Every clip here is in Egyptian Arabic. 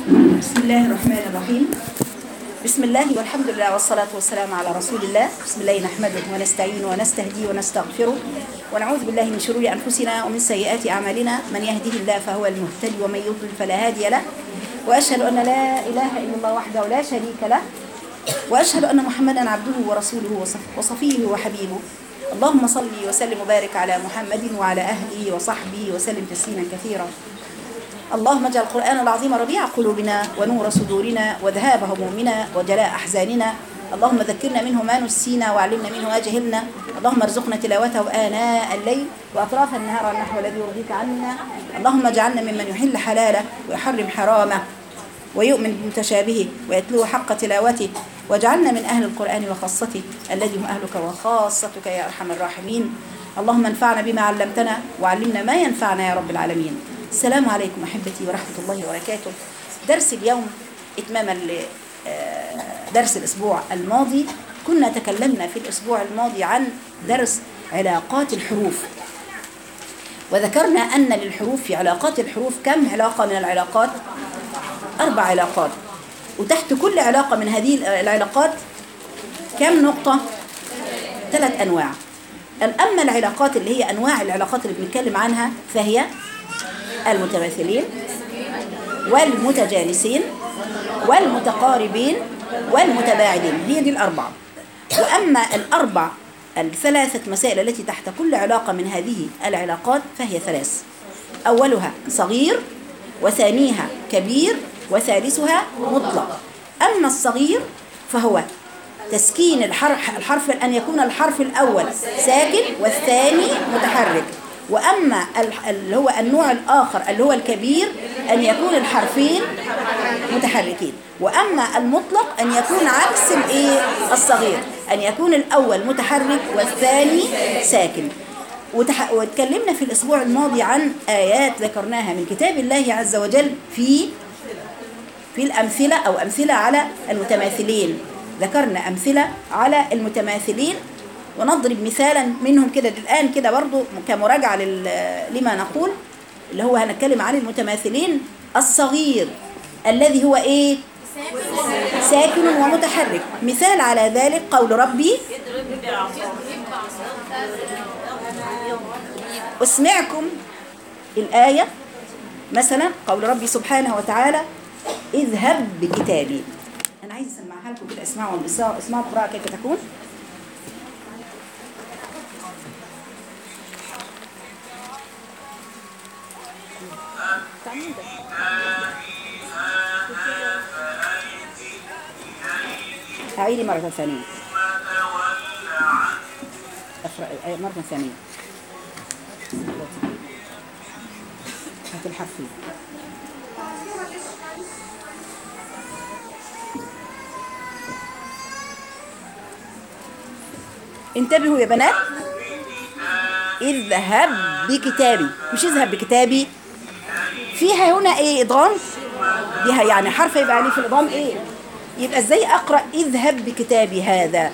بسم الله الرحمن الرحيم بسم الله والحمد لله والصلاة والسلام على رسول الله بسم الله نحمده ونستعين ونستهدي ونستغفره ونعوذ بالله من شرور أنفسنا ومن سيئات أعمالنا من يهده الله فهو المهتدي ومن يضلل فلا هادي له وأشهد أن لا إله إلا الله وحده لا شريك له وأشهد أن محمدا عبده ورسوله وصف- وصفيه وحبيبه اللهم صل وسلم وبارك على محمد وعلى أهله وصحبه وسلم تسليما كثيرا اللهم اجعل القرآن العظيم ربيع قلوبنا ونور صدورنا وذهاب همومنا وجلاء أحزاننا اللهم ذكرنا منه ما نسينا وعلمنا منه ما جهلنا اللهم ارزقنا تلاوته آناء الليل وأطراف النهار على النحو الذي يرضيك عنا اللهم اجعلنا ممن يحل حلاله ويحرم حرامه ويؤمن بمتشابهه ويتلو حق تلاوته واجعلنا من أهل القرآن وخاصته الذي هم أهلك وخاصتك يا أرحم الراحمين اللهم انفعنا بما علمتنا وعلمنا ما ينفعنا يا رب العالمين السلام عليكم أحبتي ورحمة الله وبركاته درس اليوم إتماما لدرس الأسبوع الماضي كنا تكلمنا في الأسبوع الماضي عن درس علاقات الحروف وذكرنا أن للحروف في علاقات الحروف كم علاقة من العلاقات أربع علاقات وتحت كل علاقة من هذه العلاقات كم نقطة؟ ثلاث أنواع أما العلاقات اللي هي أنواع العلاقات اللي بنتكلم عنها فهي المتماثلين والمتجانسين والمتقاربين والمتباعدين هي دي الأربعة وأما الأربع الثلاثة مسائل التي تحت كل علاقة من هذه العلاقات فهي ثلاث أولها صغير وثانيها كبير وثالثها مطلق أما الصغير فهو تسكين الحرف, الحرف أن يكون الحرف الأول ساكن والثاني متحرك وأما ال- اللي هو النوع الآخر اللي هو الكبير أن يكون الحرفين متحركين وأما المطلق أن يكون عكس الإيه الصغير أن يكون الأول متحرك والثاني ساكن وتح... واتكلمنا في الأسبوع الماضي عن آيات ذكرناها من كتاب الله عز وجل في في الأمثلة أو أمثلة على المتماثلين ذكرنا أمثلة على المتماثلين ونضرب مثالا منهم كده الآن كده برضو كمراجعة لل- لما نقول اللي هو هنتكلم عن المتماثلين الصغير الذي هو إيه ساكن ومتحرك مثال على ذلك قول ربي أسمعكم الآية مثلا قول ربي سبحانه وتعالى اذهب بكتابي أنا عايز أسمعها لكم كده اسمعوا اسمعوا اسمعوا القراءة كيف تكون أعيدي مرة ثانية أقرأ الآية مرة ثانية هات الحرفين انتبهوا يا بنات اذهب بكتابي مش اذهب بكتابي فيها هنا ايه ادغام فيها يعني حرف يبقى عليه في الادغام ايه يبقى ازاي اقرا اذهب بكتابي هذا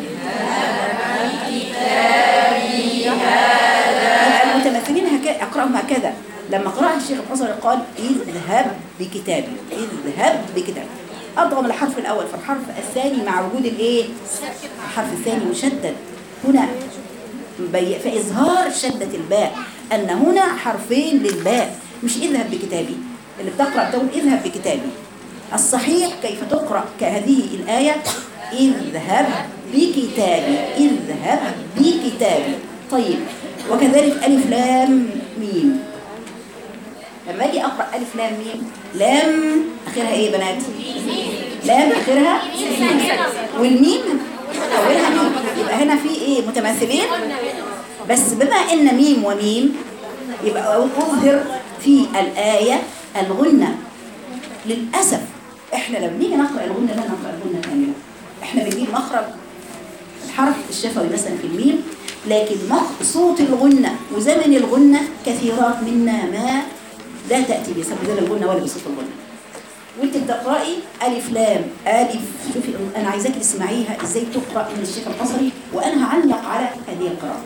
يبقى المتمثلين هكذا اقراهم هكذا لما قرأ الشيخ الحصري قال اذهب بكتابي اذهب بكتابي أضغم الحرف الأول فالحرف الثاني مع وجود الإيه؟ الحرف الثاني مشدد هنا بي- فإظهار شدة الباء أن هنا حرفين للباء مش اذهب بكتابي اللي بتقرأ تقول اذهب بكتابي الصحيح كيف تقرأ كهذه الآية اذهب بكتابي اذهب بكتابي طيب وكذلك ألف لام ميم لما اجي اقرا الف لام ميم لام اخرها ايه يا بنات لام اخرها ميم والميم اولها ميم يبقى هنا في ايه متماثلين بس بما ان ميم وميم يبقى اظهر في الايه الغنه للاسف احنا لما نيجي نقرا الغنه لا نقرا الغنه كامله احنا بنجيب مخرج الحرف الشفوي مثلا في الميم لكن مخ صوت الغنة وزمن الغنة كثيرات منا ما لا تأتي بسبب الغنة ولا بصوت الغنة وانت بتقرأي ألف لام ألف شوفي أنا عايزاكي تسمعيها ازاي تقرأ من الشيخ البصري وأنا هعلق على هذه القراءة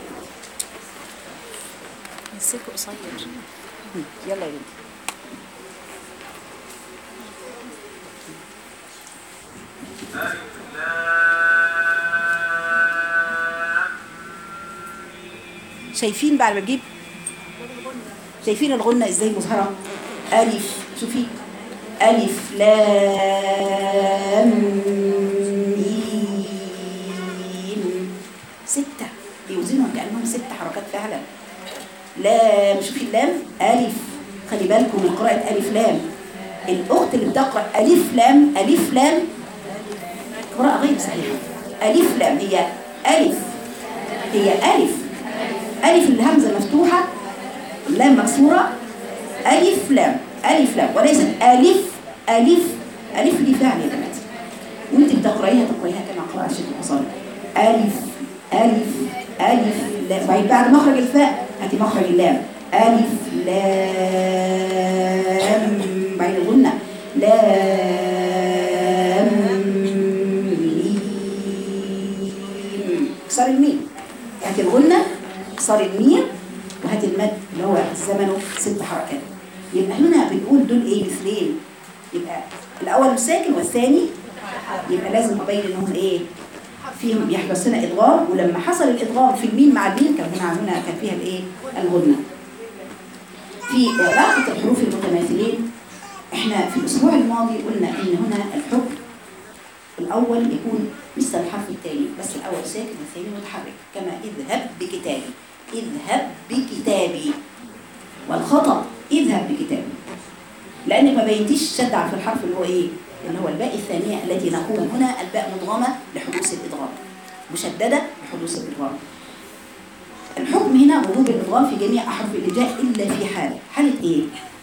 السلك قصير يلا يا بنتي شايفين بعد ما بجيب شايفين الغنة ازاي مظهرة ألف شوفي ألف لام ميم ستة بيوزنهم كأنهم ست حركات فعلا لام شوفي اللام ألف خلي بالكم من قراءة ألف لام الأخت اللي بتقرأ ألف لام ألف لام قراءة غير صحيحة ألف لام هي ألف هي ألف ألف الهمزة مفتوحة لام مكسورة ألف لام ألف لام وليست ألف ألف ألف دي فعل يا بنات وانت بتقرأيها تقرأيها كما قرأ الشيخ الحصاني ألف ألف ألف لام بعد بعد مخرج الفاء هاتي مخرج اللام ألف لام بعد الغنة لام ميم كسر الميم هاتي الغنة كسر الميم وهاتي المد اللي هو زمنه ست حركات يبقى هنا بنقول دول ايه مثلين يبقى الاول ساكن والثاني يبقى لازم ابين انهم ايه فيهم يحدث لنا ادغام ولما حصل الادغام في الميم مع الميم كان هنا هنا كان فيها الايه الغنه في علاقه الحروف المتماثلين احنا في الاسبوع الماضي قلنا ان هنا الحكم الاول يكون مثل الحرف الثاني بس الاول ساكن والثاني متحرك كما اذهب بكتابي اذهب بكتابي والخطأ اذهب بكتابي لانك ما بينتيش شد في الحرف اللي هو ايه اللي هو الباء الثانية التي نقول هنا الباء مدغمة لحدوث الإدغام مشددة لحدوث الإدغام الحكم هنا وجوب الإدغام في جميع أحرف الإجاء إلا في حالة حالة إيه؟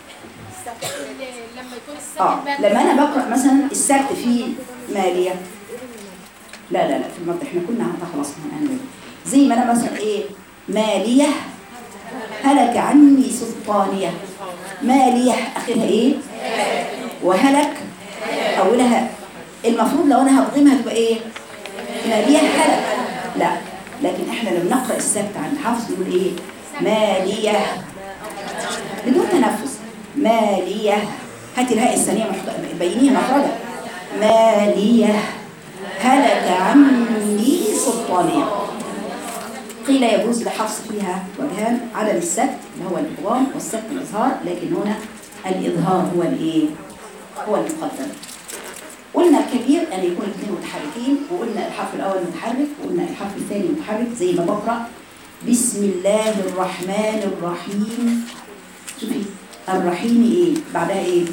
لما يكون آه الساكن لما أنا بقرأ مثلا السكت في مالية لا لا لا في المرض احنا كنا هذا خلاص من أنا زي ما أنا مثلا إيه مالية هلك عني سلطانية مالية آخرها إيه؟ وهلك أولها المفروض لو أنا هضغمها تبقى إيه؟ مالية هلك لا لكن إحنا لما نقرأ السكت عند حفص نقول إيه؟ مالية بدون تنفس مالية هاتي الهاء الثانية محط- بينيها مخرجها مالية هلك عني سلطانية قيل يجوز لحفص فيها وجهان عدم السكت اللي هو الإدغام والسكت الإظهار لكن هنا الإظهار هو الإيه؟ هو المقدم قلنا الكبير أن يكون الاثنين متحركين وقلنا الحرف الأول متحرك وقلنا الحرف الثاني متحرك زي ما بقرأ بسم الله الرحمن الرحيم شوفي الرحيم إيه؟ بعدها إيه؟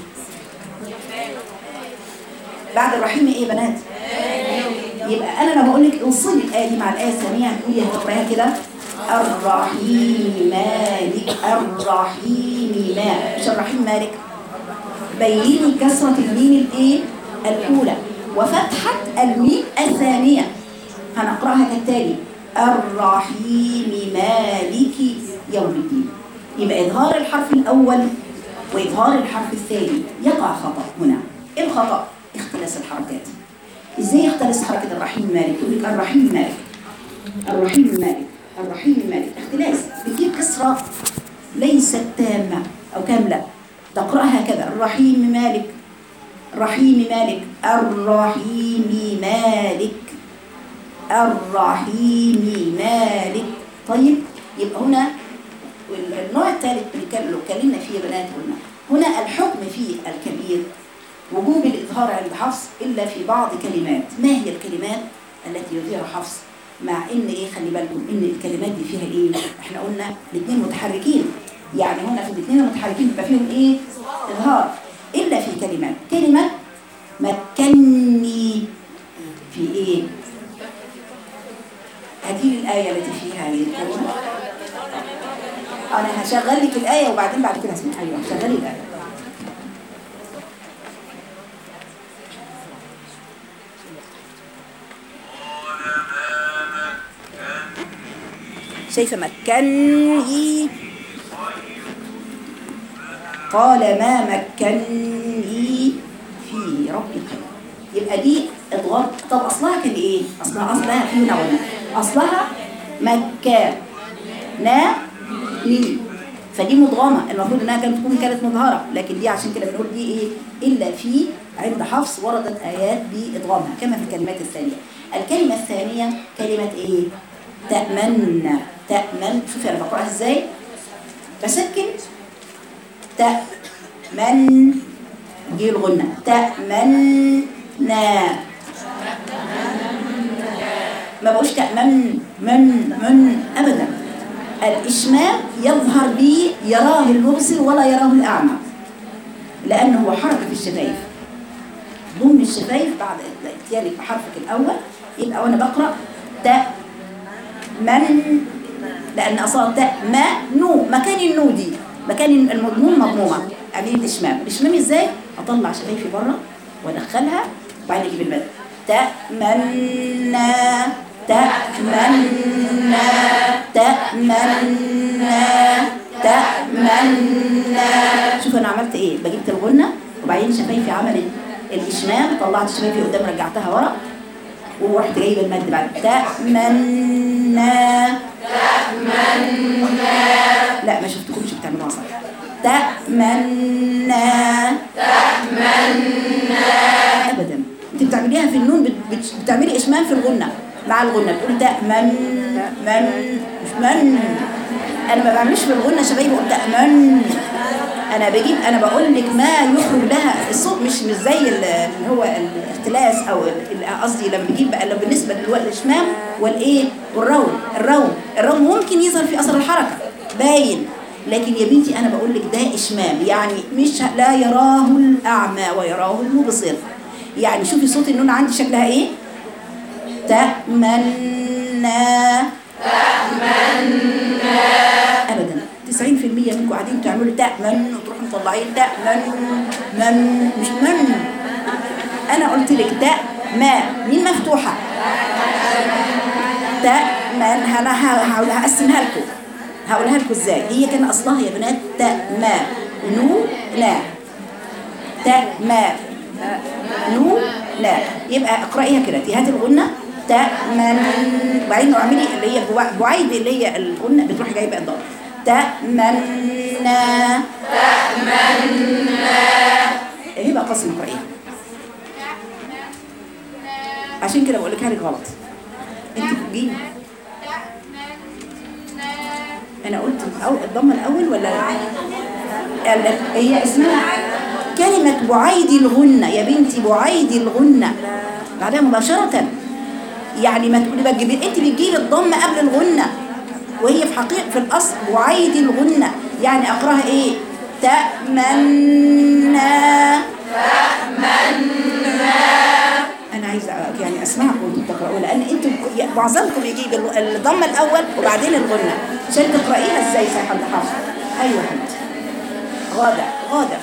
بعد الرحيم إيه يا بنات؟ يبقى انا لما بقول لك اوصلي الايه دي مع الايه الثانيه هتقولي هتقراها كده الرحيم مالك الرحيم مالك مش الرحيم مالك بيني كسره الميم الايه الاولى وفتحه الميم الثانيه هنقراها كالتالي الرحيم مالك يوم الدين يبقى اظهار الحرف الاول واظهار الحرف الثاني يقع خطا هنا ايه الخطا اختلاس الحركات ازاي يختلس حركة الرحيم مالك يقول لك الرحيم مالك الرحيم مالك الرحيم مالك اختلاس بتجيب كسرة ليست تامة أو كاملة تقرأها كذا الرحيم مالك الرحيم مالك الرحيم مالك الرحيم مالك طيب يبقى هنا النوع الثالث اللي اتكلمنا فيه يا بنات قلنا هنا الحكم في الكبير وجوب الإظهار عند حفص إلا في بعض كلمات ما هي الكلمات التي يظهر حفص مع إن إيه خلي بالكم إن الكلمات دي فيها إيه إحنا قلنا الاثنين متحركين يعني هنا في الاثنين المتحركين بيبقى فيهم إيه إظهار إلا في كلمات كلمة مكني في إيه هذه الآية التي فيها هذه الكلمة أنا هشغل لك الآية وبعدين بعد كده اسمع أيوه شغلي الآية شايفة مكني قال ما مكني فيه ربي خير يبقى دي اضغام طب اصلها كان ايه اصلها اصلها في هنا ولا اصلها مكة نا ني فدي مدغمه المفروض انها كانت تكون كانت مظهره لكن دي عشان كده بنقول دي ايه الا في عند حفص وردت ايات بادغامها كما في الكلمات الثانيه الكلمه الثانيه كلمه ايه تامن تامن شوفي انا بقراها ازاي بسكن تامن دي الغنه تامنا ما بقولش تأمن من من أبدا الإشمام يظهر به يراه المبصر ولا يراه الأعمى لأنه هو حركة في الشفايف ضم الشفايف بعد اتيانك بحرفك الأول يبقى وأنا بقرأ تاء من لأن أصلا تاء ما نو مكان النو دي مكان المضموم مضمومة أمين الإشمام الإشمام إزاي؟ أطلع شفايفي بره وأدخلها وبعدين أجيب المد تأمنا تأمنا تأمنا تأمنا شوف أنا عملت إيه بجبت الغنة وبعدين شفايفي عملت الإشمام طلعت شفايفي قدام رجعتها ورا ورحت جايبه المد بعد تأمنا تأمنا لا ما شفتكمش بتعملوها صح تأمنا ابدا انت بتعمليها في النون بت- بت- بتعملي اشمام في الغنه مع الغنه بتقولي تأمن من مش من انا ما بعملش في الغنه شبابي بقول تأمن انا بجيب انا بقول لك ما يخرج لها الصوت مش مش زي ال- اللي هو الاختلاس او ال- ال- قصدي لما بجيب بقى لما بالنسبه للوقت الاشمام والايه والروم الروم الروم ممكن يظهر في اثر الحركه باين لكن يا بنتي انا بقول لك ده اشمام يعني مش ه- لا يراه الاعمى ويراه المبصر يعني شوفي صوت النون عندي شكلها ايه تأمنا ابدا 90% منكم قاعدين تعملوا تأمن وتروحوا مطلعين تأمن من مش من انا قلت لك تاء ما مين مفتوحه تاء من انا ه- هقول- هقسمها لكم هقولها لكم ازاي هي كان اصلها يا بنات تاء ما نو لا تاء ما نو لا يبقى اقرأيها كده هات الغنة تأمن وبعدين اعملي اللي هي بوع- بعيد اللي هي الغنة بتروحي جايبه الضاد تأمنا تأمنا هي بقى قسم اقرأيها عشان كده بقول لك هذه غلط انت بتجيبي انا قلت أو الضمه الاول ولا ال- هي اسمها كلمة بعيد الغنة يا بنتي بعيد الغنة بعدها مباشرة يعني ما تقولي بقى تجيبي انت بتجيبي الضمة قبل الغنة وهي في حقيقة في الأصل بعيد الغنة يعني أقراها إيه تأمنا أنا عايزة يعني أسمعكم وأنتم بتقرأوا لأن أنتم ك- معظمكم يجيب ال- الضمة الأول وبعدين الغنة عشان تقرأيها إزاي صح عند حافظ أيوة يا حبيبتي غادة غادة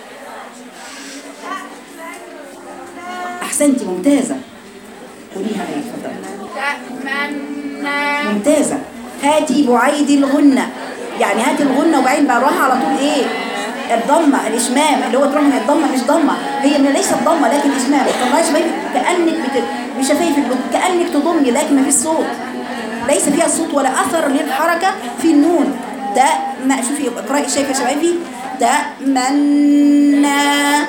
أحسنتي ممتازة قوليها أيه اتفضلي تأمنا ممتازة هاتي بعيد الغنة يعني هاتي الغنة وبعدين بروحها على طول ايه الضمة الإشمام اللي هو تروح من الضمة مش ضمة هي من ليست ضمة لكن إشمام طلعي شفايفك كأنك بت... بشفايفك بت- كأنك تضمي لكن ما فيش صوت ليس فيها صوت ولا أثر للحركة في النون ده ما شوفي اقرأي شايفة شفايفي تأمنا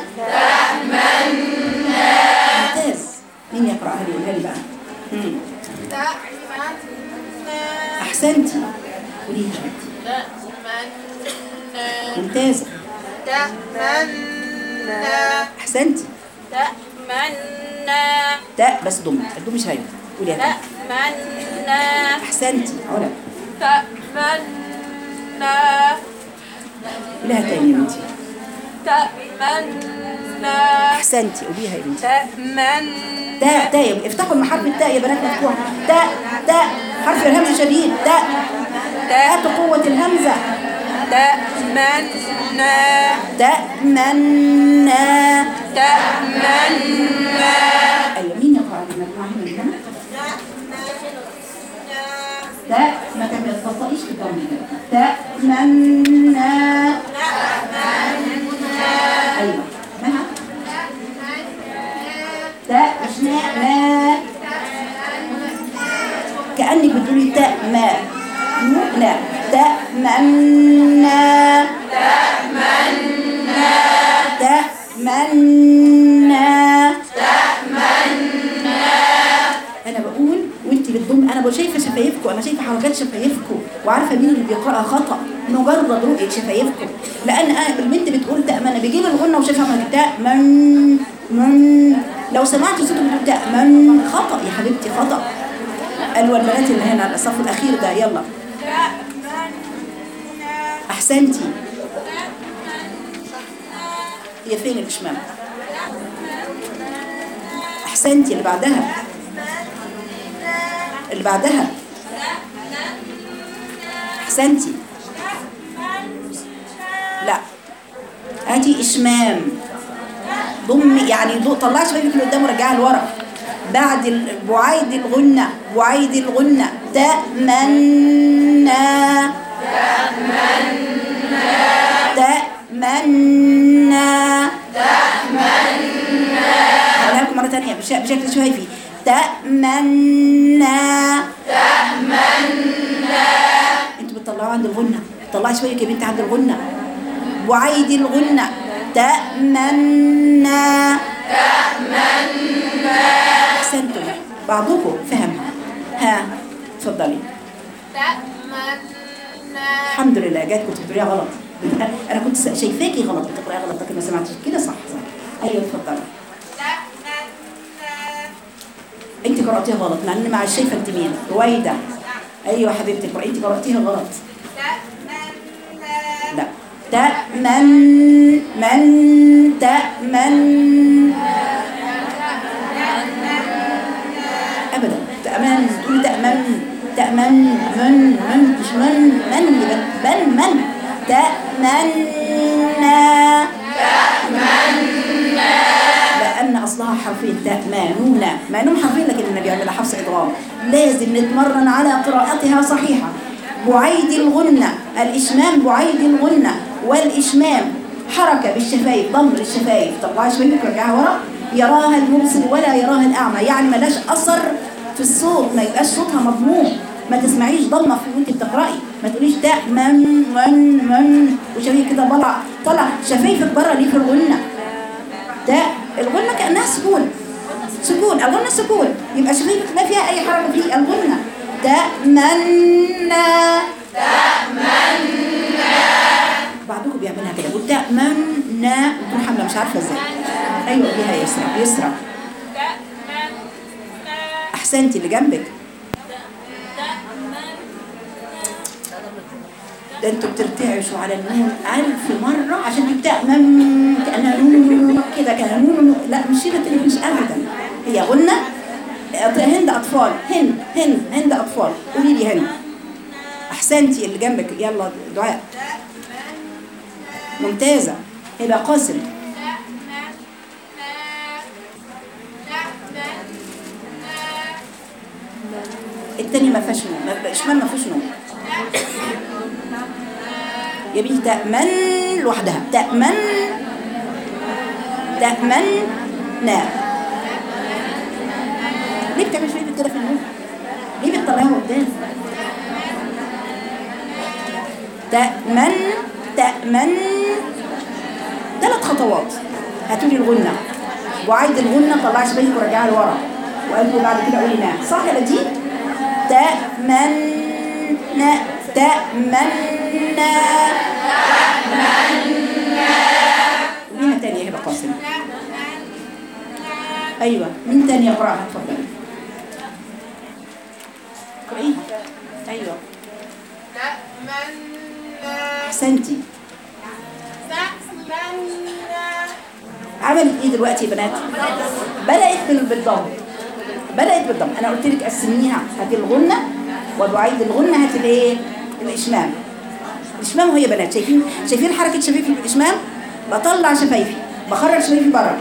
ممتاز مين يقرأها لي قولها لي بقى مم. تأمنا أحسنتي قوليها تأمنا ممتازة تأمنا أحسنتي تأمنا تاء بس ضم الضم مش هايل قوليها تاني. تأمنا أحسنتي علا تأمنا قوليها تاني يا بنتي تأمنا أحسنتي قوليها يا بنتي تأمنا تاء تاء يا- افتحوا المحرف التاء يا بنات مفتوح تاء تاء حرف الهمز شديد تاء هاتوا قوة الهمزة تأمنا تأمنا تأمنا أيوة مين يقرأ لنا المجموعة من هنا تاء ما تعمل تبطئيش في الضم كده تأمنا أيوة منها تاء مش ناء ما كأنك بتقولي تاء ما نو لا تأمنا تأمنا انا بقول وانت بتضم انا بقول شايفه شفايفكم انا شايفه حركات شفايفكم وعارفه مين اللي بيقراها خطا مجرد رؤيه شفايفكم لان انا البنت بتقول تامن بيجيب الغنه وشايفها عملت تامن من لو سمعت صوته بتقول تامن خطا يا حبيبتي خطا قالوا البنات اللي هنا الصف الاخير ده يلا احسنتي هي فين الاشمام احسنتي اللي بعدها اللي بعدها احسنتي لا هاتي اشمام ضم يعني ضو طلعي شبابك لقدام ورجعها لورا بعد ال- بعيد الغنة بعيد الغنة تأمنا تأمنا هقولها لكم مرة تانية بش- بشكل شفايفي تأمنا انتوا بتطلعوا عند الغنة طلعي شوية يا بنتي عند الغنة وعيد الغنة تأمنا أحسنتم بعضكم فهمها ها اتفضلي تأمنا الحمد لله جات كنت بتقريها غلط انا كنت شايفاكي غلط بتقرايها غلط لكن ما سمعتش كده صح صح ايوه اتفضلي تأمنا انت قراتيها غلط مع ان مع الشايفه انت مين رويده ايوه حبيبتي اقرأي، انت قراتيها غلط تأمنا لا تأمن من تأمن أبدا تأمن تقول تأمن تأمن من من مش من من اللي بن من من تأمنا لأن أصلها حرفين تأمانون معنون حرفين لكن النبي عمل حفص إضغام لازم نتمرن على قراءتها صحيحة بعيد الغنة الإشمام بعيد الغنة والإشمام حركة بالشفايف ضم للشفايف طلعي شوية رجعها ورا يراها المبصر ولا يراها الأعمى يعني ملاش أثر في الصوت ما يبقاش صوتها مضموم ما تسمعيش ضمة في وانت بتقرأي ما تقوليش تاء من من من وشفايف كده طلع طلع شفايفك بره ليه في الغنة ده الغنة كأنها سكون سكون الغنة سكون يبقى شفايفك لا فيها أي حركة في الغنة تأمنا بعضكم بيعملها كده يقول تأمنا وتروح حملة مش عارفة ازاي أيوة بيها يسرى يسرى أحسنتي اللي جنبك ده انتوا بترتعشوا على النون ألف مرة عشان تبدأ من كأنها نون كده كده نون لا مش كده تاني مش أبدا هي غنة هند أطفال هند هند هند أطفال قولي لي هند أحسنتي اللي جنبك يلا دعاء ممتازة هيبقى قاسم التاني ما فيهاش نون ما- شمال ما فيهوش نون يا بنتي تأمن لوحدها تأمن تأمن نا ليه بتعمل شوية كده في النون؟ ليه بتطلعيها قدام؟ تأمن تأمن ثلاث خطوات هاتولي الغنة وعيد الغنة طلعي شبيك ورجعها لورا وقالوا بعد كده قولي نا صح يا دي تأمن تأمنا قوليها تاني يا هبة قاسم أيوة مين تاني يقرأها اتفضلي اقرأيها أيوة تأمنا أحسنتي تأمنا عملت ايه دلوقتي يا بنات بدات بال- بالضم بدات بالضم انا قلت لك قسميها هاتي الغنه وبعيد الغنه هاتي الايه الاشمام الاشمام وهي بنات شايفين شايفين حركه شفايفي في الاشمام بطلع شفايفي بخرج شفايفي بره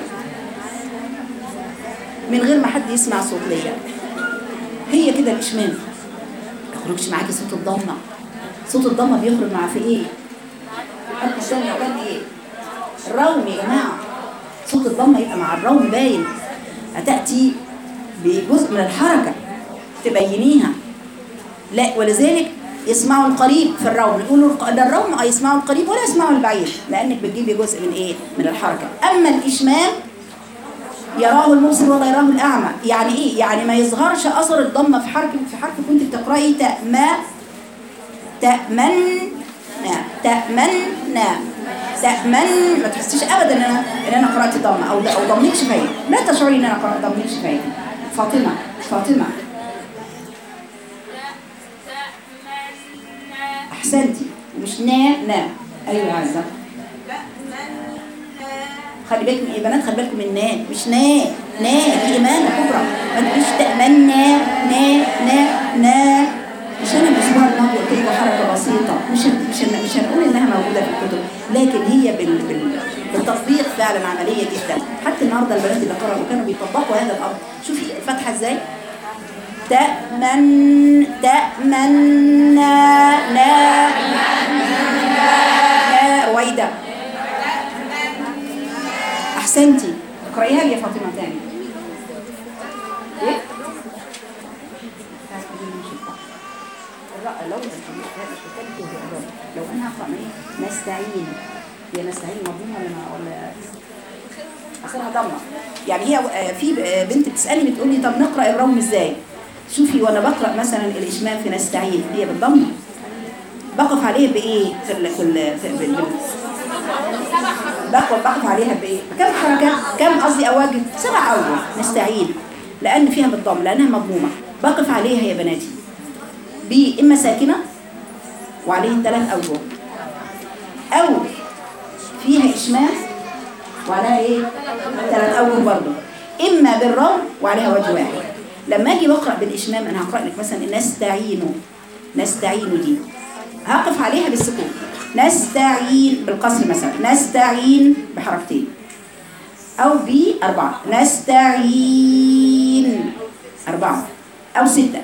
من غير ما حد يسمع صوت ليا هي كده الاشمام ما يخرجش معاكي صوت الضمه صوت الضمه بيخرج مع في ايه حد الثاني يا اولاد ايه الروم يا جماعه صوت الضمه يبقى مع الروم باين هتاتي بجزء من الحركه تبينيها لا ولذلك يسمعوا القريب في الروم يقولوا الق- ده الروم اه يسمعوا القريب ولا يسمعوا البعيد لانك بتجيبي جزء من ايه من الحركه اما الاشمام يراه المبصر ولا يراه الاعمى يعني ايه يعني ما يظهرش اثر الضمه في حرف في حرف كنت بتقراي تأما تأمن تأمنا تأمن ما تحسيش ابدا ان انا ان انا قرات ضمه او او ضميت شفايف لا تشعري ان انا قرات ضميت شفايف فاطمه فاطمه تأمنا احسنتي مش نا نا ايوه يا عزه خلي بالكم يا بنات خلي بالكم من نا مش نا نا دي إيمانة كبرى ما تقوليش تأمنا نا نا نا مش أنا الأسبوع الماضي قلت لكم حركة بسيطة مش مش مش هنقول إنها موجودة في الكتب لكن هي بال بال بالتطبيق فعلا عملية جدا حتى النهارده البنات اللي قرأوا كانوا بيطبقوا هذا الأمر شوفي الفتحة إزاي تأمن تأمنا نا نا رويدة احسنتي اقرايها لي يا فاطمه تاني ايه الرأ- لو لو انا هقرا ايه نستعين هي نستعين مضمومه ولا ما- ولا اخرها ضمه يعني هي آه، في آه، بنت بتسالني بتقول لي طب نقرا الروم ازاي شوفي وانا بقرا مثلا الاشمام في نستعين هي بالضمه بقف عليه بايه في ال في, ال في بال- بال- بقف بقف عليها بايه كم حركه كم قصدي اواجه سبع اوجه نستعين لان فيها بالضم لانها مضمومه بقف عليها يا بناتي باما ساكنه وعليه ثلاث اوجه او فيها اشمام وعليها ايه ثلاث اوجه برضه اما بالروم وعليها وجه واحد لما اجي بقرا بالاشمام انا هقرا لك مثلا نستعين نستعين دي هقف عليها بالسكون نستعين بالقصر مثلا نستعين بحركتين أو بأربعة نستعين أربعة أو ستة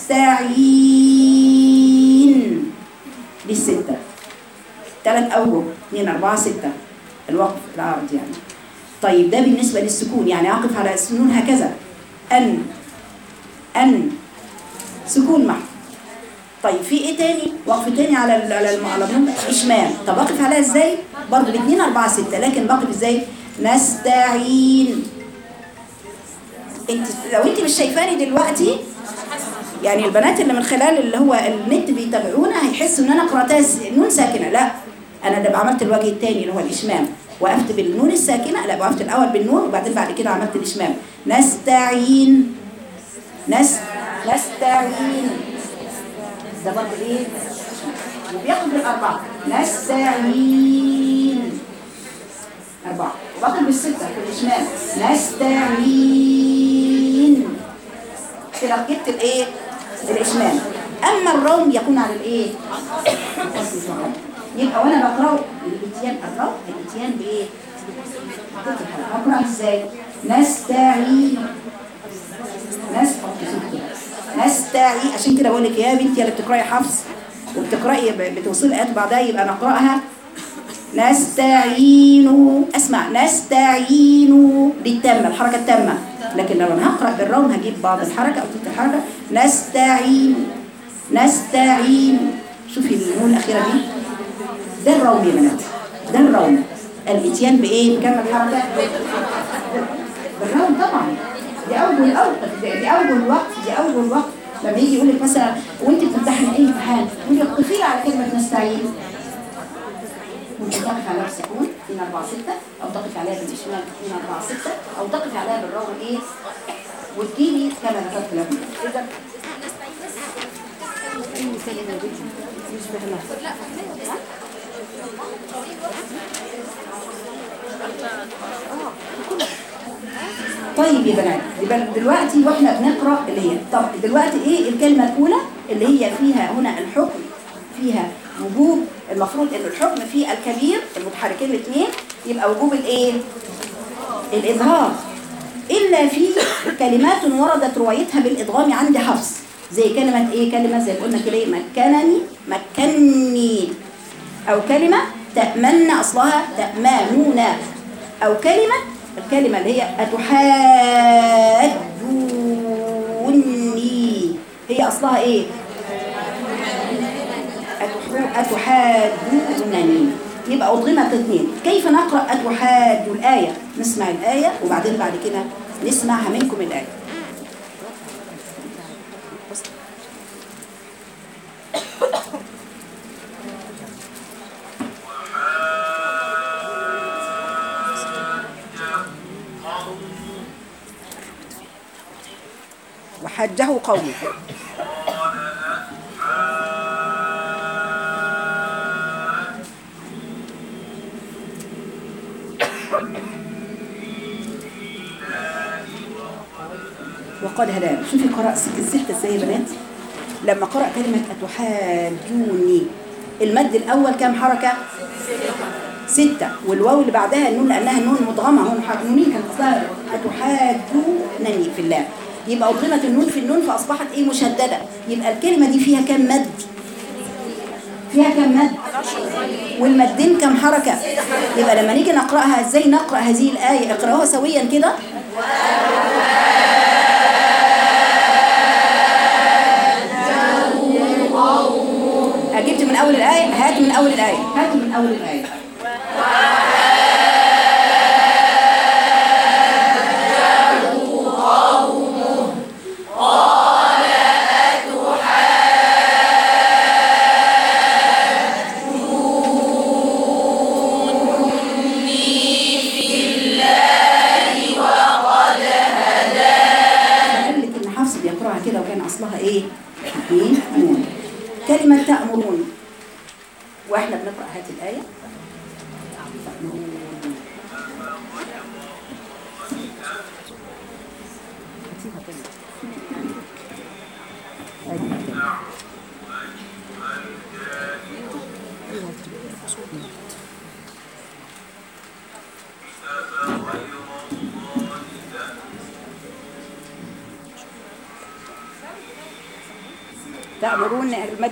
نستعين دي الستة ثلاث أوجه اثنين أربعة ستة الوقف العرض يعني طيب ده بالنسبة للسكون يعني أقف على السنون هكذا أن أن سكون محض طيب في ايه تاني وقف تاني على ال- على الم- على النون اشمام طب اقف عليها ازاي برضه الاثنين أربعة ستة لكن بقف ازاي نستعين انت لو انت مش شايفاني دلوقتي يعني البنات اللي من خلال اللي هو النت بيتابعونا هيحسوا ان انا قراتها س- نون ساكنه لا انا ده عملت الوجه الثاني اللي هو الاشمام وقفت بالنون الساكنه لا وقفت الاول بالنون وبعدين بعد كده عملت الاشمام نستعين نس نستعين ده برضه ايه وبياخد بالاربعه نستعين اربعه وباخد بالسته في الاشمال نستعين كده جبت الايه الاشمال اما الروم يكون على الايه يبقى وانا بقراه الاتيان الروم الاتيان بايه بقرا ازاي نستعين نستعين نستعين عشان كده بقول لك يا بنتي اللي بتقراي حفص وبتقراي ب- بتوصيل ايات بعدها يبقى نقراها نستعين اسمع نستعين دي التامه الحركه التامه لكن لو انا هقرا بالروم هجيب بعض الحركه او تلك الحركه نستعين نستعين شوفي النون الاخيره دي ده الروم يا بنات ده الروم الاتيان بايه بكم الحركه بالروم طبعا دي اول الوقت دي اول الوقت دي اول الوقت لما يجي يقول لك مثلا وانت بتمتحني اي امتحان تقولي اقفي على كلمه نستعين ممكن تقف عليها بالسكون 2 4 6 او تقف عليها بالاشمال 2 4 6 او تقف عليها بالروم ايه وتجيبي كما ذكرت لكم اذا يشبه الله طيب يا بنات يبقى دلوقتي واحنا بنقرا اللي هي طب دلوقتي ايه الكلمه الاولى اللي هي فيها هنا الحكم فيها وجوب المفروض ان الحكم في الكبير المتحركين الاثنين يبقى وجوب الايه الاظهار الا في كلمات وردت روايتها بالادغام عند حفص زي كلمه ايه كلمه زي ما قلنا كده إيه؟ مكنني مكنني او كلمه تامن اصلها تامنون او كلمه الكلمه اللي هي اتحاجوني هي اصلها ايه أتحاجونني يبقى أضغمت اثنين كيف نقرأ أتحاج الآية نسمع الآية وبعدين بعد كده نسمعها منكم الآية وحجه قومه وقد هدانا شوفي قرأ الستة ازاي يا بنات لما قرأ كلمة أتحاجوني المد الأول كام حركة؟ ستة والواو اللي بعدها النون لأنها النون مدغمة هون نونين كانت قصدها أتحاجونني في الله يبقى أضغمت النون في النون فأصبحت إيه مشددة يبقى الكلمة دي فيها كام مد؟ فيها كام مد؟ والمدين كام حركة؟ يبقى لما نيجي نقرأها ازاي نقرأ هذه الآية اقرأوها سويا كده جبت من أول الآية هات من أول الآية هات من أول الآية قال لك ان حفص بيقراها كده وكان اصلها ايه اثنين نون كلمه تامرون واحنا بنقرا هات الايه تأمرون. هاتيها تاني. هاتيها تاني. تأمرون المد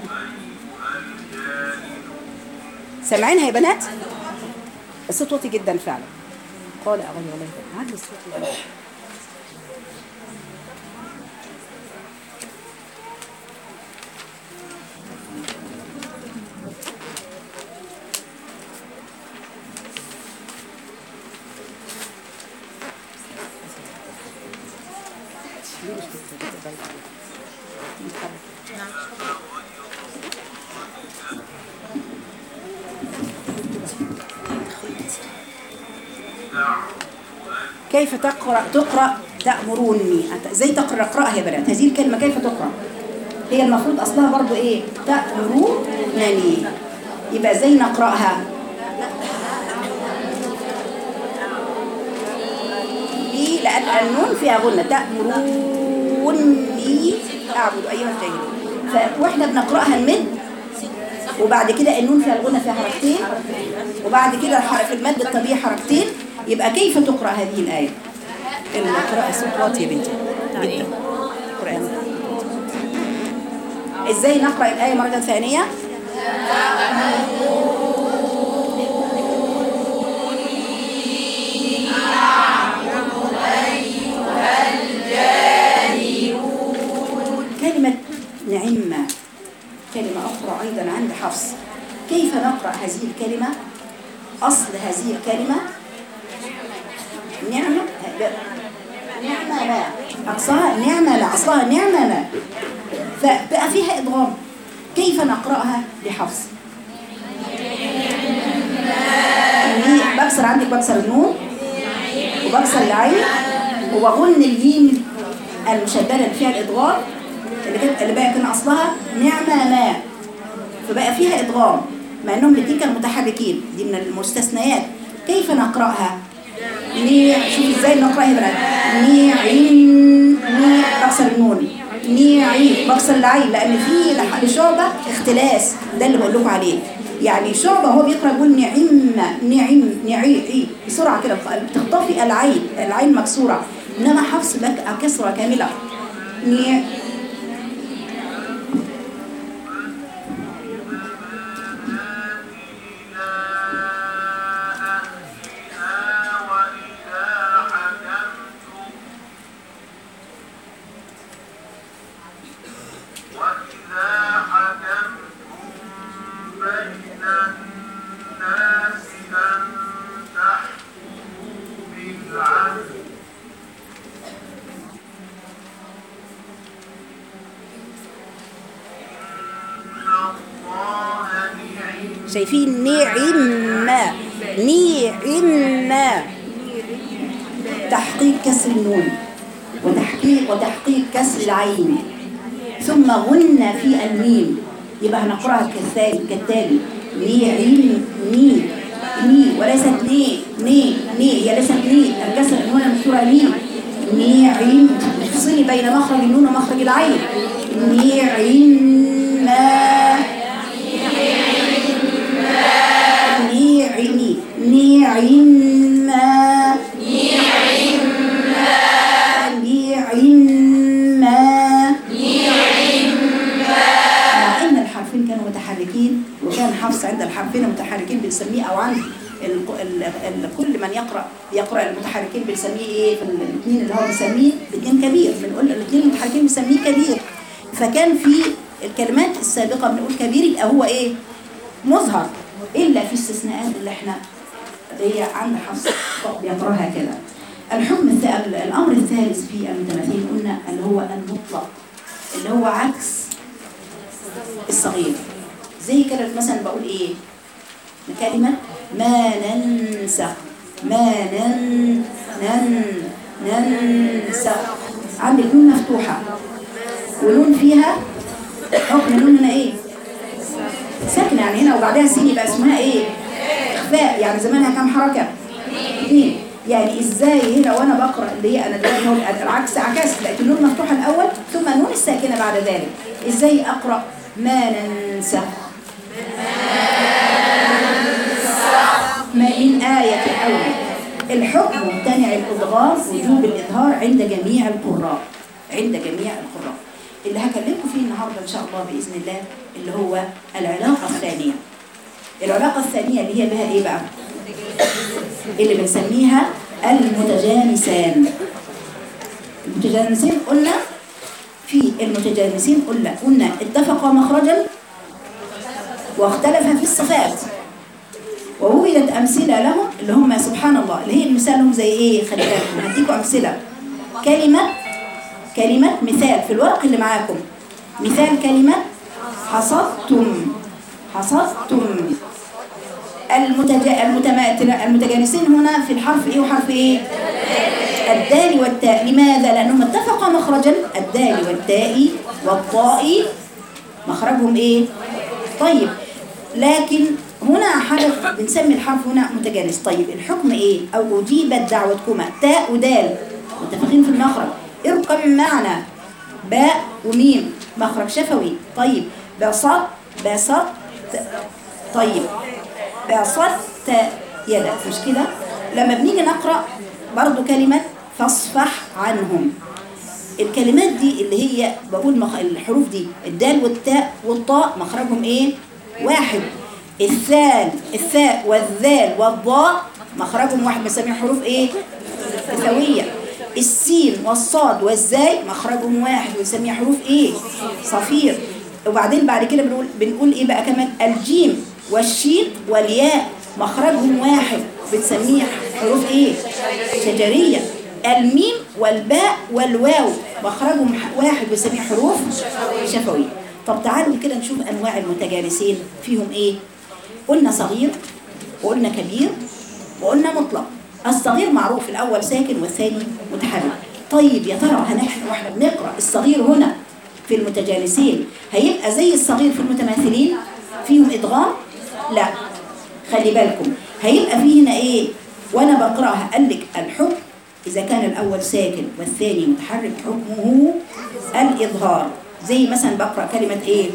سامعينها يا بنات الصوت واطي جدا فعلا قال أغير الله عدل الصوت يا بنات. ليه مش بتتبعي؟ متحرك. كيف تقرأ تقرأ تأمروني أنت ازاي تقرأ اقرأها يا بنات هذه الكلمة كيف تقرأ هي المفروض أصلها برضو إيه تأمرونني يبقى ازاي نقرأها ليه؟ لأن النون فيها غنة تأمروني أعبد أيها الجاهلون ف- وإحنا بنقرأها المد وبعد كده النون فيها الغنة فيها حركتين وبعد كده الحرف المد الطبيعي حركتين يبقى كيف تقرأ هذه الآية القراءة صوت واطي يا بنتي جدا قرآن ازاي نقرأ الآية مرة ثانية كلمة نعمة كلمة أخرى أيضا عند حفص كيف نقرأ هذه الكلمة أصل هذه الكلمة نعمة نعمة ما أقصاها نعمة لا أصلها نعمة ما فبقى فيها إضغام كيف نقرأها لحفص ني- بكسر عندك بكسر النون وبكسر العين وبغن الجيم المشددة اللي فيها الإضغام اللي كانت اللي بقى كان أصلها نعمة ما فبقى فيها إضغام مع إنهم الاتنين كانوا متحركين دي من المستثنيات كيف نقرأها؟ نيع شوف ازاي نقرأها يا بنات نيعين نيع بكسر النون نيعين بكسر العين لأن في لح- لشعبة اختلاس ده اللي بقول لكم عليه يعني شعبة هو بيقرأ يقول نعم نعم نعي بسرعة كده بتخطفي العين العين مكسورة إنما حفص بك كسرة كاملة نيع وإذا حكمتم شايفين نعم نعم تحقيق كسر النون وتحقيق وتحقيق كسر العين ثم غنى في الميم يبقى هنقراها كالتالي كالتالي نعم ني ني وليست ني ني ني هي ليست ني الكسر النون المكسوره ني نعم افصلي بين مخرج النون ومخرج العين نعم ما نعم نعم ما نعما مع ان الحرفين كانوا متحركين وكان حفص عند الحرفين المتحركين بنسميه او عند ال ال ال كل من يقرا يقرا المتحركين بنسميه ايه في الاثنين اللي هو بيسميه الاثنين كبير بنقول الاثنين المتحركين بنسميه كبير فكان في الكلمات السابقه بنقول كبير يبقى هو ايه مظهر الا في استثناءات اللي احنا هي عند حفص بيقراها كده الحكم الث- الامر الثالث في المتماثلين قلنا اللي هو المطلق اللي هو عكس الصغير زي كده مثلا بقول ايه كلمة ما ننسخ ما نن نن ننسخ عندك نون مفتوحة ونون فيها حكم نون هنا ايه ساكنة يعني هنا وبعدها سين يبقى اسمها ايه اخفاء يعني زمانها كام حركة اثنين يعني ازاي هنا وانا بقرا اللي هي انا دلوقتي هو العكس عكست لقيت النون مفتوحه الاول ثم النون الساكنه بعد ذلك ازاي اقرا ما ننسخ ما من آية أو الحكم ممتنع الإضغام وجوب الإظهار عند جميع القراء عند جميع القراء اللي هكلمكم فيه النهارده إن شاء الله بإذن الله اللي هو العلاقة الثانية العلاقة الثانية اللي هي بها إيه بقى؟ اللي بنسميها المتجانسان المتجانسين قلنا في المتجانسين قلنا قلنا اتفقا مخرجا واختلفا في الصفات ووجدت أمثلة لهم اللي هم سبحان الله اللي هي المثال لهم زي إيه خلي بالكم هديكم أمثلة كلمة كلمة مثال في الورق اللي معاكم مثال كلمة حصدتم حصدتم المتجا... المتماثلة المتجانسين هنا في الحرف ايه وحرف ايه الدال والتاء لماذا لانهم اتفقا مخرجا الدال والتاء والطاء مخرجهم ايه طيب لكن هنا حرف بنسمي الحرف هنا متجانس طيب الحكم ايه او اجيبت دعوتكما تاء ودال متفقين في المخرج ارقم معنا باء وميم مخرج شفوي طيب بسط بسط طيب بسطت يدك مش كده لما بنيجي نقرأ برضو كلمة فاصفح عنهم الكلمات دي اللي هي بقول مخ... الحروف دي الدال والتاء والطاء مخرجهم ايه واحد الثال الثاء والذال والضاء مخرجهم واحد بنسميه حروف ايه ثوية السين والصاد والزاي مخرجهم واحد بنسميه حروف ايه صفير وبعدين بعد كده بنقول بنقول ايه بقى كمان الجيم والشين والياء مخرجهم واحد بنسميه حروف ايه شجرية الميم والباء والواو مخرجهم واحد بنسميه حروف شفوية طب تعالوا كده نشوف انواع المتجانسين فيهم ايه قلنا صغير وقلنا كبير وقلنا مطلق الصغير معروف الاول ساكن والثاني متحرك طيب يا ترى هنحن واحنا بنقرا الصغير هنا في المتجانسين هيبقى زي الصغير في المتماثلين فيهم ادغام لا خلي بالكم هيبقى فيه هنا ايه وانا بقراها قال لك الحكم اذا كان الاول ساكن والثاني متحرك حكمه الاظهار زي مثلا بقرا كلمه ايه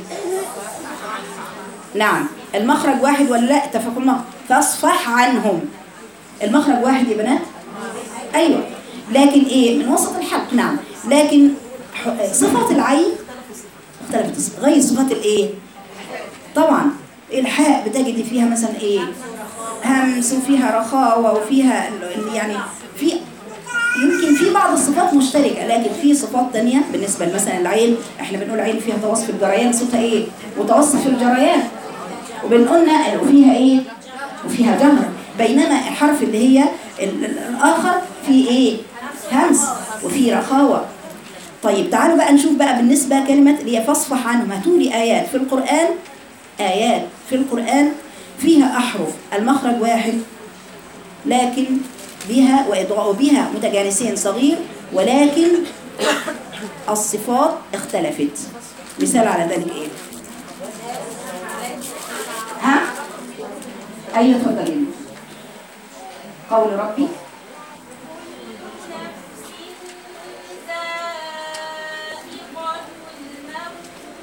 نعم المخرج واحد ولا لا اتفقوا المخرج فاصفح عنهم المخرج واحد يا بنات ايوه لكن ايه من وسط الحلق نعم لكن صفات العين اختلفت غير صفات الايه طبعا الحاء بتجد فيها مثلا ايه همس وفيها رخاوة وفيها يعني في يمكن في بعض الصفات مشتركة لكن في صفات تانية بالنسبة مثلا العين احنا بنقول عين فيها توصف الجريان صوتها ايه متوسط في الجريان وبنقولنا وفيها ايه وفيها جهر بينما الحرف اللي هي الاخر في ايه همس وفي رخاوة طيب تعالوا بقى نشوف بقى بالنسبة كلمة اللي هي فاصفح عنهم هاتوا لي آيات في القرآن آيات في القرآن فيها أحرف المخرج واحد لكن بها وإضغاء بها متجانسين صغير ولكن الصفات اختلفت مثال على ذلك ايه ها ايوه اتفضلي قول ربي ذائقة الموت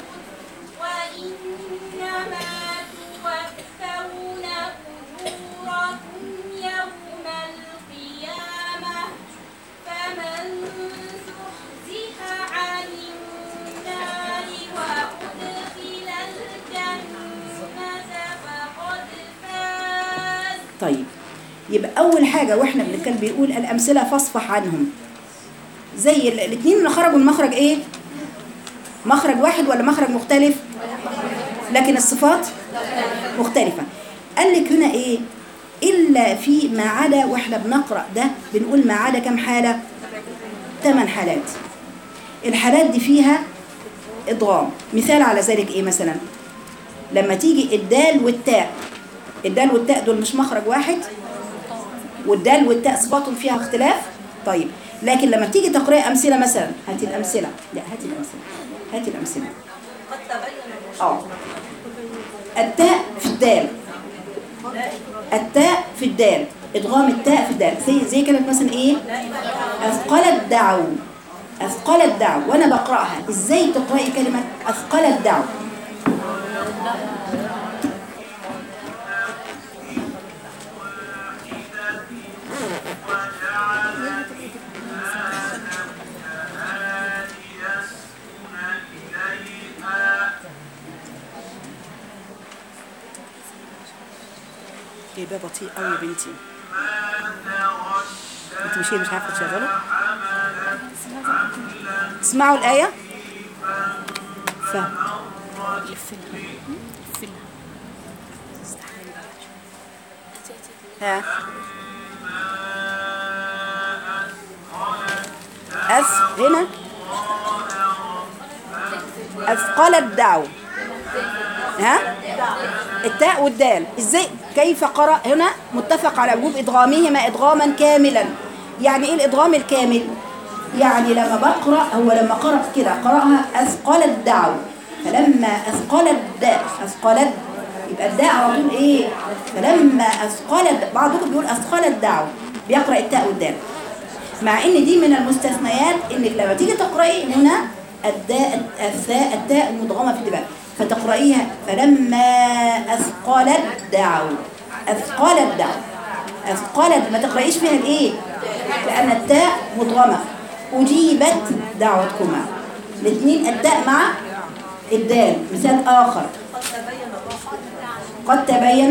وإنما توفون أجوركم يوم القيامة فمن زحزح عن النار وأدخل الجنة فقد فاز طيب يبقى اول حاجه واحنا بنتكلم بيقول الامثله فاصفح عنهم زي الاثنين اللي خرجوا من مخرج ايه مخرج واحد ولا مخرج مختلف لكن الصفات مختلفه قال لك هنا ايه الا في ما عدا واحنا بنقرا ده بنقول ما عدا كم حاله ثمان حالات الحالات دي فيها ادغام مثال على ذلك ايه مثلا لما تيجي الدال والتاء الدال والتاء دول مش مخرج واحد والدال والتاء صفاتهم فيها اختلاف طيب لكن لما تيجي تقرأ أمثلة مثلا هاتي الأمثلة لا هاتي الأمثلة هاتي الأمثلة اه التاء في الدال التاء في الدال ادغام التاء في الدال زي زي كانت مثلا ايه اثقلت دعو اثقلت دعو وانا بقراها ازاي تقراي كلمه اثقلت دعو جايباه بطيء قوي يا بنتي انت مش مش عارفه تشغله اسمعوا الايه ف ها أث هنا أثقل الدعو ها التاء والدال ازاي كيف قرأ هنا متفق على وجوب ادغامهما ادغاما كاملا يعني ايه الادغام الكامل يعني لما بقرأ هو لما قرأ كده قرأها اثقل الدعو فلما اثقل الداء اثقلت يبقى الداء على طول ايه فلما اثقلت بعضكم بيقول اثقل الدعو بيقرأ التاء والدال مع ان دي من المستثنيات انك لما تيجي تقرأي هنا الداء الثاء التاء المدغمة في الدماغ فتقرأيها فلما أثقلت دعوا أثقلت دعوا أثقلت ما تقرأيش فيها الإيه لأن التاء مدغمة أجيبت دعوتكما الاثنين التاء مع الدال مثال آخر قد تبين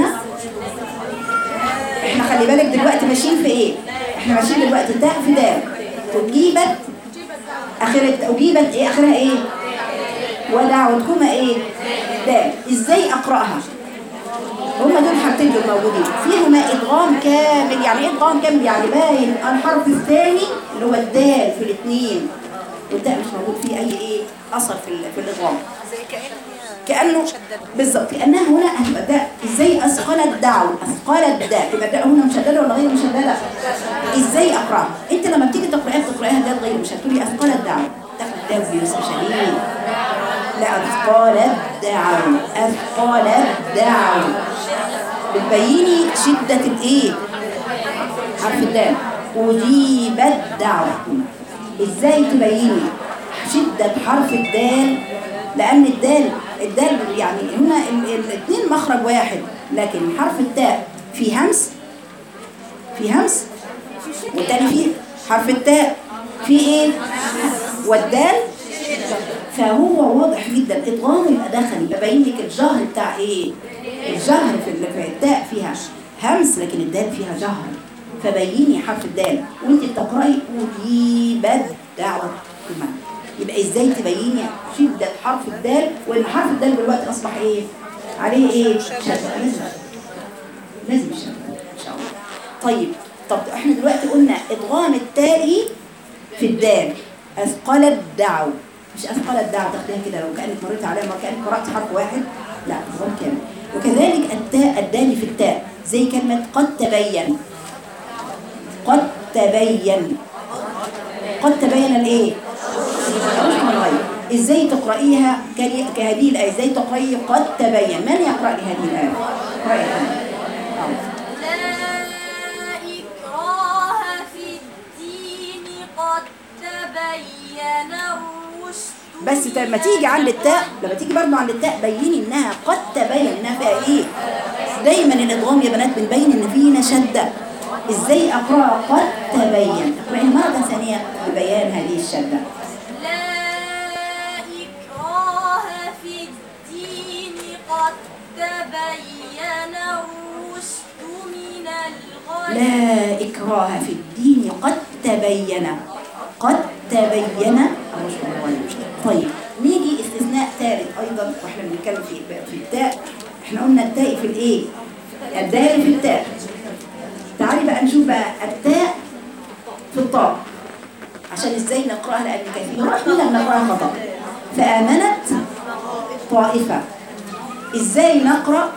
احنا خلي بالك دلوقتي ماشيين في ايه احنا ماشيين دلوقتي تاء في دال أجيبت آخرة أجيبت ايه آخرها ايه ودعوتكما ايه دال ازاي اقراها هما دول حاجتين دول موجودين فيهما ادغام كامل يعني ايه ادغام كامل يعني باين الحرف الثاني اللي هو الدال في الاثنين والدال مش موجود فيه اي ايه اثر في ال- في الادغام كانه بالظبط كانها هنا هتبقى ده ازاي اثقلت دعو اثقلت ده يبقى ده هنا مشدده ولا غير مشدده ازاي اقراها انت لما بتيجي تقراها بتقراها ده غير مشدده تقولي اثقلت دعو تاخد ده باسم شديد لا أثقال الدعو أثقال الدعو بتبيني شدة الإيه حرف الدال أجيبت دعوتكم إزاي تبيني شدة حرف الدال لأن الدال الدال يعني هنا ال- ال- الاثنين مخرج واحد لكن حرف التاء في همس في همس والتاني فيه حرف التاء في ايه والدال فهو واضح جدا ادغام يبقى دخل يبقى باين لك الجهر بتاع ايه الجهر في ال- في التاء فيها همس لكن الدال فيها جهر فبيني حرف الدال وانت بتقراي اجيبت دعوه كما يبقى ازاي تبيني شده حرف الدال وان حرف الدال دلوقتي اصبح ايه عليه ايه شده لازم لازم شده ان شاء الله طيب طب احنا دلوقتي قلنا ادغام التاء في الدال اثقل الدعو مش اثقل الدعو تاخديها كده لو كانك مريت عليها ما كانك قرات حرف واحد لا ادغام كامل وكذلك التاء الدال في التاء زي كلمة قد تبين قد تبين قد تبين الايه الرشد من الغي ازاي تقرأيها كلي- كهذه الآية ازاي تقرأي قد تبين من يقرأ لي هذه الآية اقرأيها لا إكراه في الدين قد تبين الرشد بس لما تيجي عند التاء لما تيجي برضه عند التاء بيني انها قد تبين انها فيها ايه دايما الادغام يا بنات بنبين ان فينا شده ازاي اقراها قد تبين اقراها مره ثانيه ببيان هذه الشده لا إكراه في الدين قد تبين الرشد من الغي لا إكراه في الدين قد تبين قد تبين الرشد من الغي. طيب نيجي استثناء ثالث أيضا واحنا بنتكلم في في التاء احنا قلنا التاء في الايه؟ الدال في التاء تعالي بقى نشوف بقى التاء في الطاء عشان ازاي نقراها لان كثيرات منا بنقراها خطا فآمنت طائفة ازاي نقرأ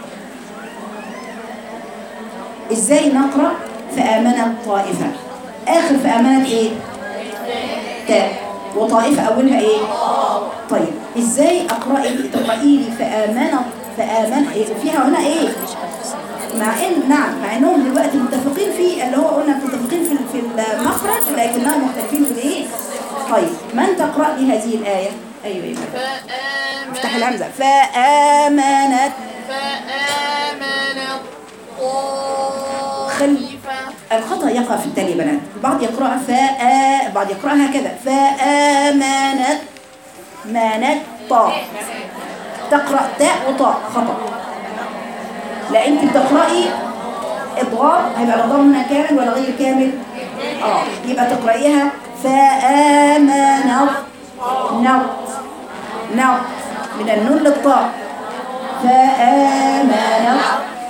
ازاي نقرأ فآمنت طائفة آخر فآمنت ايه تاء وطائفة أولها ايه طيب ازاي أقرأ تقرأي لي فآمنت فآمن إيه؟ فيها هنا ايه مع ان نعم مع انهم دلوقتي متفقين في اللي هو قلنا متفقين في في المخرج لكنهم مختلفين في الايه طيب من تقرأ لي هذه الآية ايوه ايوه افتح الهمزة فآمنت فآمنت خل طائفة الخطأ يقع في التالي يا بنات البعض يقرأها فآ البعض يقرأها هكذا فآمنت مانت طاء تقرأ تاء وطاء خطأ لا انت بتقرأي اضغام هيبقى الإضغام هنا كامل ولا غير كامل اه يبقى تقرأيها فآمنت نوت نوت من النون للطاء فآمنت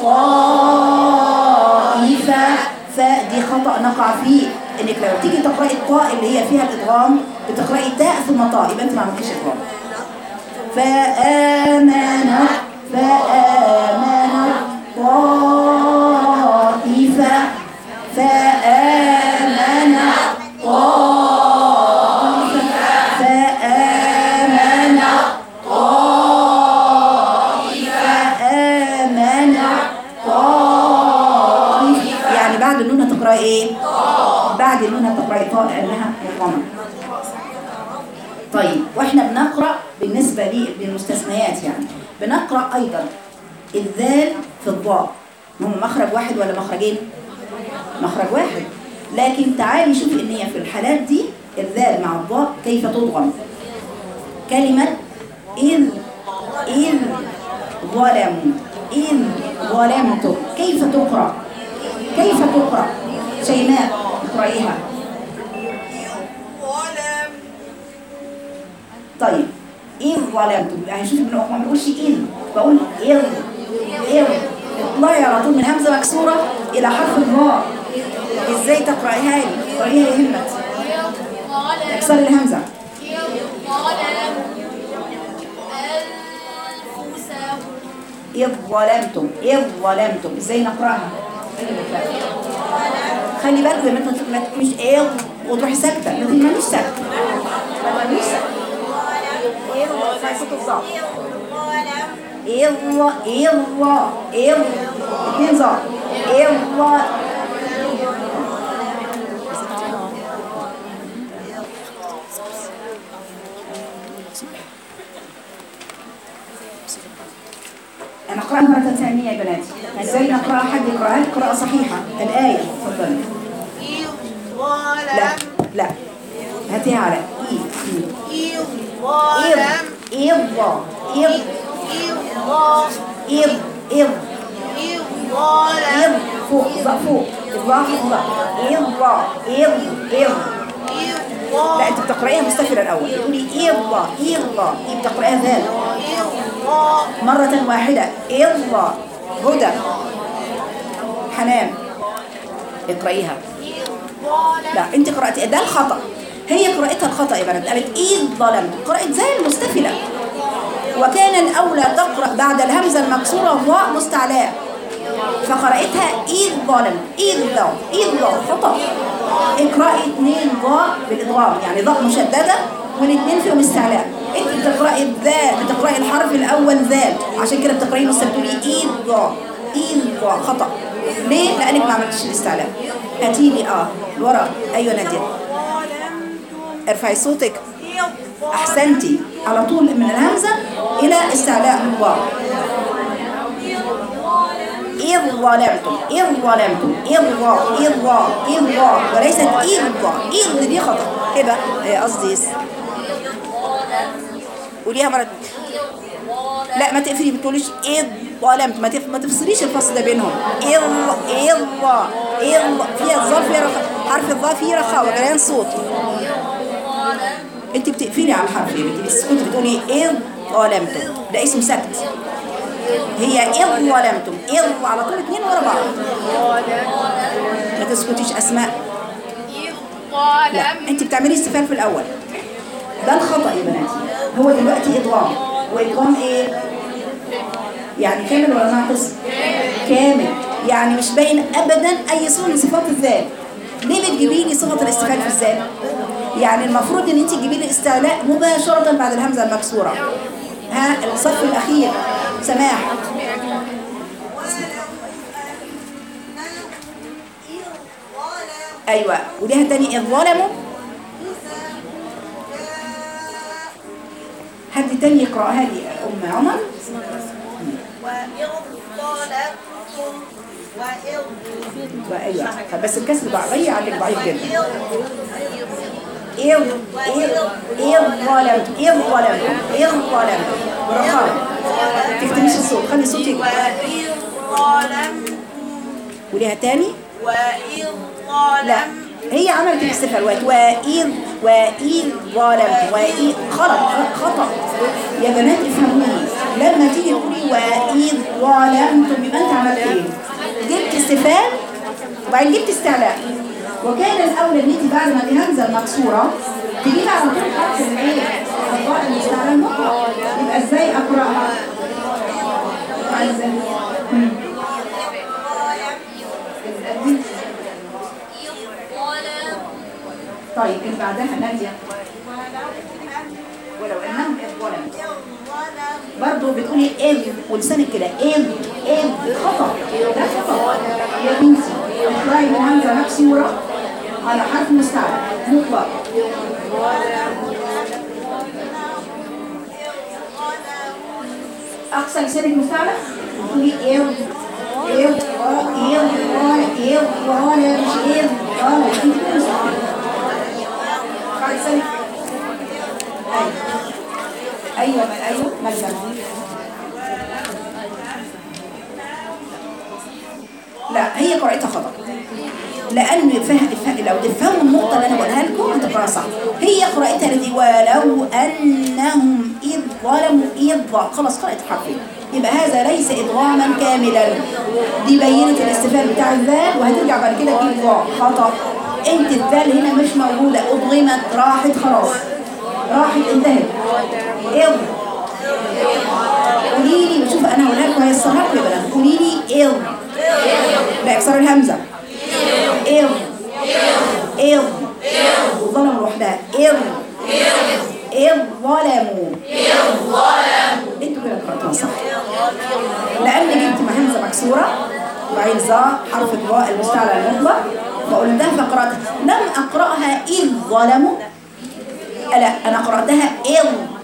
طائفة فدي خطأ نقع فيه انك لو تيجي تقرأي الطاء اللي هي فيها الإدغام بتقرأي تاء ثم طاء يبقى انت ما عملتيش إدغام فآمنت فآمنت طائفة فآمنت طائفة فآمنت فآمنت طائفة يعني بعد النون هتقرأي ايه؟ بعد النون هتقرأي طاء لأنها مضمنة طيب واحنا بنقرأ بالنسبة لي للمستثنيات يعني بنقرأ أيضا الذال في الضاء هم مخرج واحد ولا مخرجين؟ مخرج واحد لكن تعالي شوفي ان هي في الحالات دي الذال مع الضاء كيف تضغم كلمة إذ إذ ظلموا إذ ظلمتم كيف تقرأ كيف تقرأ شيماء اقرأيها طيب إذ ظلمتم يعني شوفي من ما بنقولش إذ بقول إذ إذ اطلعي على طول من همزة مكسورة إلى حرف الراء إزاي تقرأيها لي؟ اقرأيها يا همت اكسري الهمزة إذ ظلمتم إذ ظلمتم إزاي نقرأها؟ خلي بالك زي ما انت ما تقوليش إذ وتروحي ساكتة ما تناميش ساكتة ما تناميش ساكتة إذ اسمعي صوت الظهر إذ إذ إذ اتنين ظهر إذ أنا أقرأها مرة ثانية يا بنات إزاي نقرأ حد يقرأها لي قراءة صحيحة الآية تفضلي إذ لا ظلم لا هاتيها على إي إي إذ إذ ظلم إذ إذ إذ ظلم إذ إذ إذ إذ ظلم فوق ضع فوق الضع ضع إذ ضع إذ إذ إذ لا ظلم أنت بتقرأيها مستفلة الأول تقولي إذ ضع إذ ضع إيه بتقرأيها ذال إذ ظلم مرة واحدة إذ ضع هدى حنان اقرأيها إذ ظلم لا انت قرأتي ده الخطأ هي قراءتها الخطأ يا بنات قالت اذ ظلمت قرأت زي المستفلة وكان الأولى تقرأ بعد الهمزة المكسورة ضاء مستعلاء فقرأتها إذ ظلم إذ ضاء إذ ضاء خطأ اقرأي اثنين ضاء بالإضغام يعني ضاء مشددة والاثنين فيهم استعلاء انت بتقرأي الذال بتقرأي الحرف الأول ذال عشان كده بتقرأي نص بتقولي إذ ضاء إذ ضاء خطأ ليه؟ لأنك ما عملتش الاستعلاء هاتيلي اه ورا أيوة نادية ارفعي صوتك أحسنتي على طول من الهمزة إلى استعلاء الضاء إذ ظلمتم إذ ظلمتم إذ ظا إذ ظا إذ ظا وليست إذ ظا إذ دي خطأ إيه بقى؟ إيه قصدي اس- قوليها مرة لا ما تقفلي ما تقوليش إذ ظلمت ما تف... ما تفصليش الفصل ده بينهم إذ إذ ظا إذ فيها الظا فيها رخاء حرف الظا فيه رخاء وجريان صوت انت بتقفلي على الحرف يا بنتي بس كنت بتقولي إذ ظلمتم ده اسم سكت هي إذ ظلمتم إذ على طول اتنين ورا بعض ما تسكتيش أسماء لا أنت بتعملي استفهام في الأول ده الخطأ يا بناتي هو دلوقتي إضغام وإضغام إيه؟ يعني كامل ولا ناقص؟ كامل يعني مش باين أبدا أي صفة من صفات الذات ليه بتجيبي لي صفة الاستفهام في الذات؟ يعني المفروض ان انت تجيبي لي الاستعلاء مباشرة بعد الهمزة المكسورة ها الصف الأخير سماح أيوة وليها تاني إذ ظلموا حد تاني يقرأها لي أم عمر وإذ ظلمتم وإذ وأيوة طب بس الكسر ضعيف عندك ضعيف جدا إذ إذ إذ ظلمت إذ ظلمت إذ ظلمت برخاء تكتميش الصوت خلي الصوت يجي وإذ ظلمتم وليها تاني وإذ لا ظلمتم هي عملت الاستفهام وإذ وإذ ظلمت وإذ خطأ خطأ يا بنات افهموني لما تيجي تقولي وإذ ظلمتم يبقى أنت عملت إيه؟ جبت استفهام وبعدين جبت استعلاء وكان الأولى إن أنت بعد ما الهمزة المكسورة تجيبي على طول حرف الإيه؟ الضاء الاستعلاء المطلق يبقى إزاي أقرأها؟ عايزة مم. طيب اللي بعدها نادية ولو انهم اذ ظلموا برضه بتقولي اذ ولسانك كده اذ اذ خطا ده خطا يا بنتي اقراي الهمزه مكسوره على حرف مستعمل مطلق اقصى لسانك مستعمل بتقولي اذ اذ اذ اذ ظلم مش اذ ظلم انت كده مستعمل اقرأي لسانك ايوه ايوه ملزم لا هي قراءتها خطأ لأن فه... فه... لو تفهموا النقطة اللي أنا بقولها لكم هتقراها صح هي قراءتها التي ولو أنهم إذ ظلموا إذ ظلموا خلاص قرأت حرفين يبقى هذا ليس إدغاما كاملا دي بينة الاستفهام بتاع الذال وهترجع بعد كده تجيب ظاء خطأ انت الذال هنا مش موجودة أضغمت راحت خلاص راحت انتهت إذ قولي لي شوف أنا هقولها لكم هيسرها لكم يا بنات قولي لي إذ لا اكسر الهمزة إذ إذ والظلم لوحدها إذ إذ ظلموا انتوا كده قرأتوها صح لأن جبت مع همزة مكسورة وبعدين ظاء حرف الظاء المستعلى المطلق فقلتها فقرأتها لم أقرأها إذ ظلموا لا أنا قرأتها إذ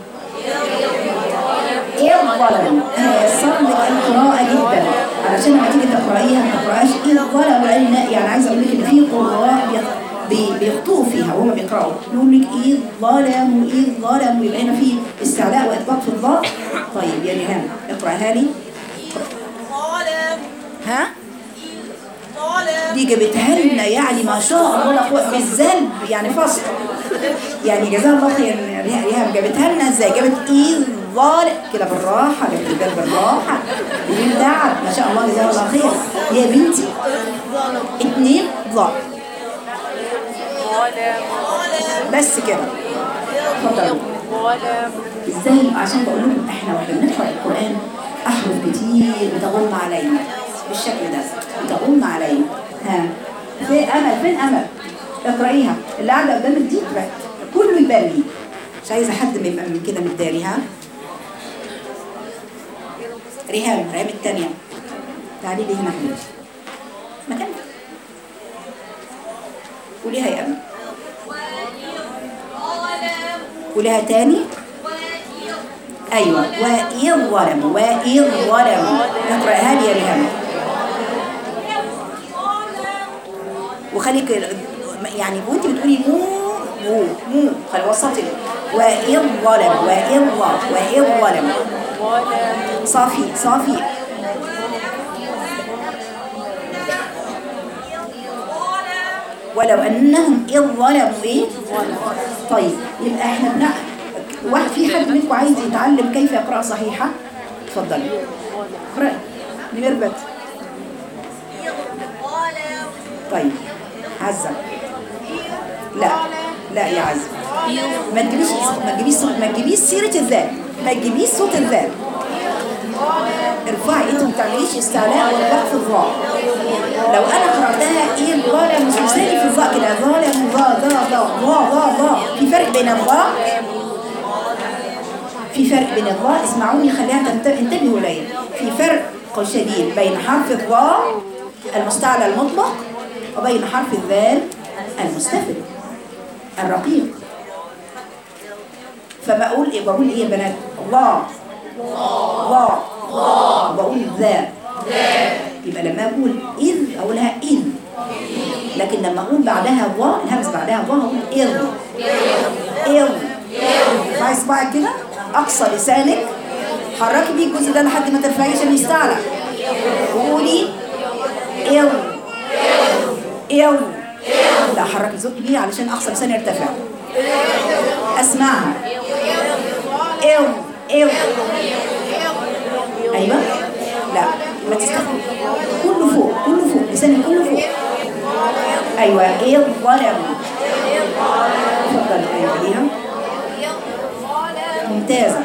إذ ظلموا أنا يسر لك القراءة جدا علشان لما تيجي تقرأيها ما تقرأهاش إذ ظلموا لأن يعني عايزة أقول لك إن في قراء بيخ- بي- بيخطئوا فيها وهم بيقرأوا يقول لك إذ ظلموا إذ ظلموا يبقى هنا في استعلاء وإطباق في الظاء طيب يا ريهام اقرأها لي ظلم ها ظلم دي جابتها لنا يعني ما شاء الله لا قوة بالذنب يعني فصل يعني جزاها الله خير ريهام جابتها لنا ازاي جابت ايه ظالم كده بالراحة جابت الدال بالراحة بدون تعب ما شاء الله جزاها الله خير يا بنتي اتنين ضاء بس كده اتفضلوا ازاي عشان بقول لكم احنا احنا واحنا بنقرا القران احرف كتير بتغم علينا بالشكل ده بتغم علينا ها في امل فين امل اقرايها اللي قاعده قدامك دي اقرأ. كله يبان لي مش عايزه حد ما يبقى من كده متداري ها ريهام ريهام الثانيه تعالي لي هنا حبيبتي مكانك قوليها يا امل قوليها تاني ايوه وإذ ظلموا وإذ ظلموا نقراها لي يا ريهام وخليك يعني وانت بتقولي مو مو مو خلي وسطي وإذ ظلموا وإذ ظلموا وإذ ظلموا صافي صافي ولو انهم اذ ظلموا ايه طيب يبقى احنا بنع... واحد في حد منكم عايز يتعلم كيف يقرا صحيحه اتفضلي اقراي نمربت طيب عزة لا لا يا عزة ما تجيبيش ما تجيبيش صوت ما تجيبيش سيرة الذات ما تجيبيش صوت الذات ارفعي انت ما بتعمليش استعلاء ولا ضغط الظاء لو انا قراتها ايه الظالم مش لساني في الظاء كده ظالم ظا ظا ظا ظا ظا ظا في فرق بين الظاء في فرق بين الظاء اسمعوني خليها تنت- انتبهوا لي في فرق شديد بين حرف الظاء المستعلى المطلق وبين حرف الذال المستفل الرقيق فبقول ايه بقول ايه يا بنات الله ظا بقول ذا يبقى لما اقول اذ اقولها اذ لكن لما اقول بعدها ظا الهمس بعدها ظا اقول اذ اذ ارفعي صباعك كده اقصى لسانك حركي بيه الجزء ده لحد ما ترفعيه عشان يستعلى وقولي اذ اذ لا حركي صوتك بيه علشان اقصى لساني يرتفع اسمعها اذ اذ ايوه لا ما تستخدم كله فوق كله فوق لساني كله فوق ايوه ايه الظلم اتفضل ايوه ليها ممتازه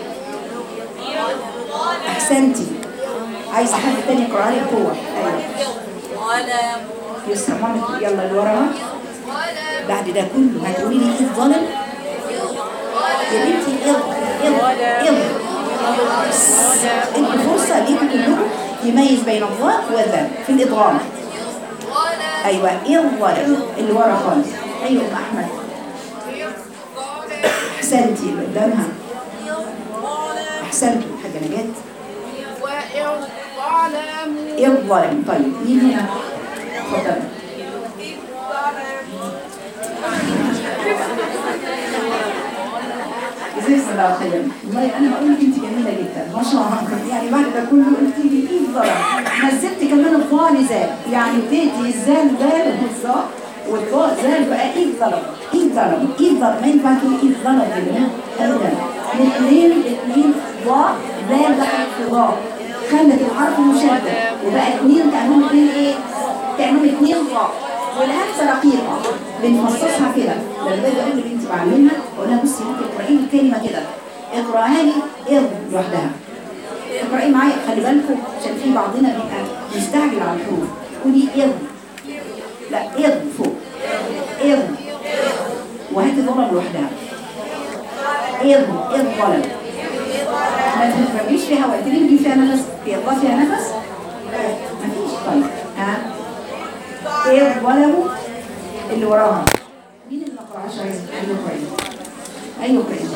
احسنتي عايزه حد تاني يقرا لي بقوه ايوه يسرا ماما يلا اللي وراها بعد ده كله هتقولي لي ايه الظلم يا بنتي ايه ايه ايه ادوا فرصة ليكم كلكم يميز بين الظاء والذال في الإضغام أيوة إيه الظلم اللي ورا خالص أيوة أم أحمد أحسنتي اللي قدامها أحسنتي حاجة نجاة إيه الظلم طيب مين هنا اتفضل جزاك الله خيرا والله انا بقول لك انت جميله جدا ما شاء الله يعني بعد ده كله قلت لي ايه الضرر نزلت كمان الضاء لزال يعني اديتي الزال ذال والظاء والضاء زال بقى ايه الضرر ايه الضرر ايه الضرر ما ينفع تقول ايه الضرر يا جماعه ابدا الاثنين الاثنين ضاء ذال دخلت في ضاء خلت الحرف مشدد وبقى اثنين كانهم اثنين ايه كانهم اثنين ضاء والهمزه رقيقه بنفصصها كده لما باجي اقول لبنتي بعلمها اقول لها بصي ممكن اقراي لي الكلمه كده اقراها لي اض لوحدها اقراي معايا خلي بالكم عشان في بعضنا بيبقى مستعجل على الحروف قولي اض لا اض فوق اض وهاتي ضرب لوحدها اض اض ضرب ما تفرقيش فيها وقت ليه بيجي فيها نفس بيضاف فيها نفس مفيش طيب ها ايه ولو اللي وراها مين اللي ما قرأش عايز ايوه كويس ايوه كويس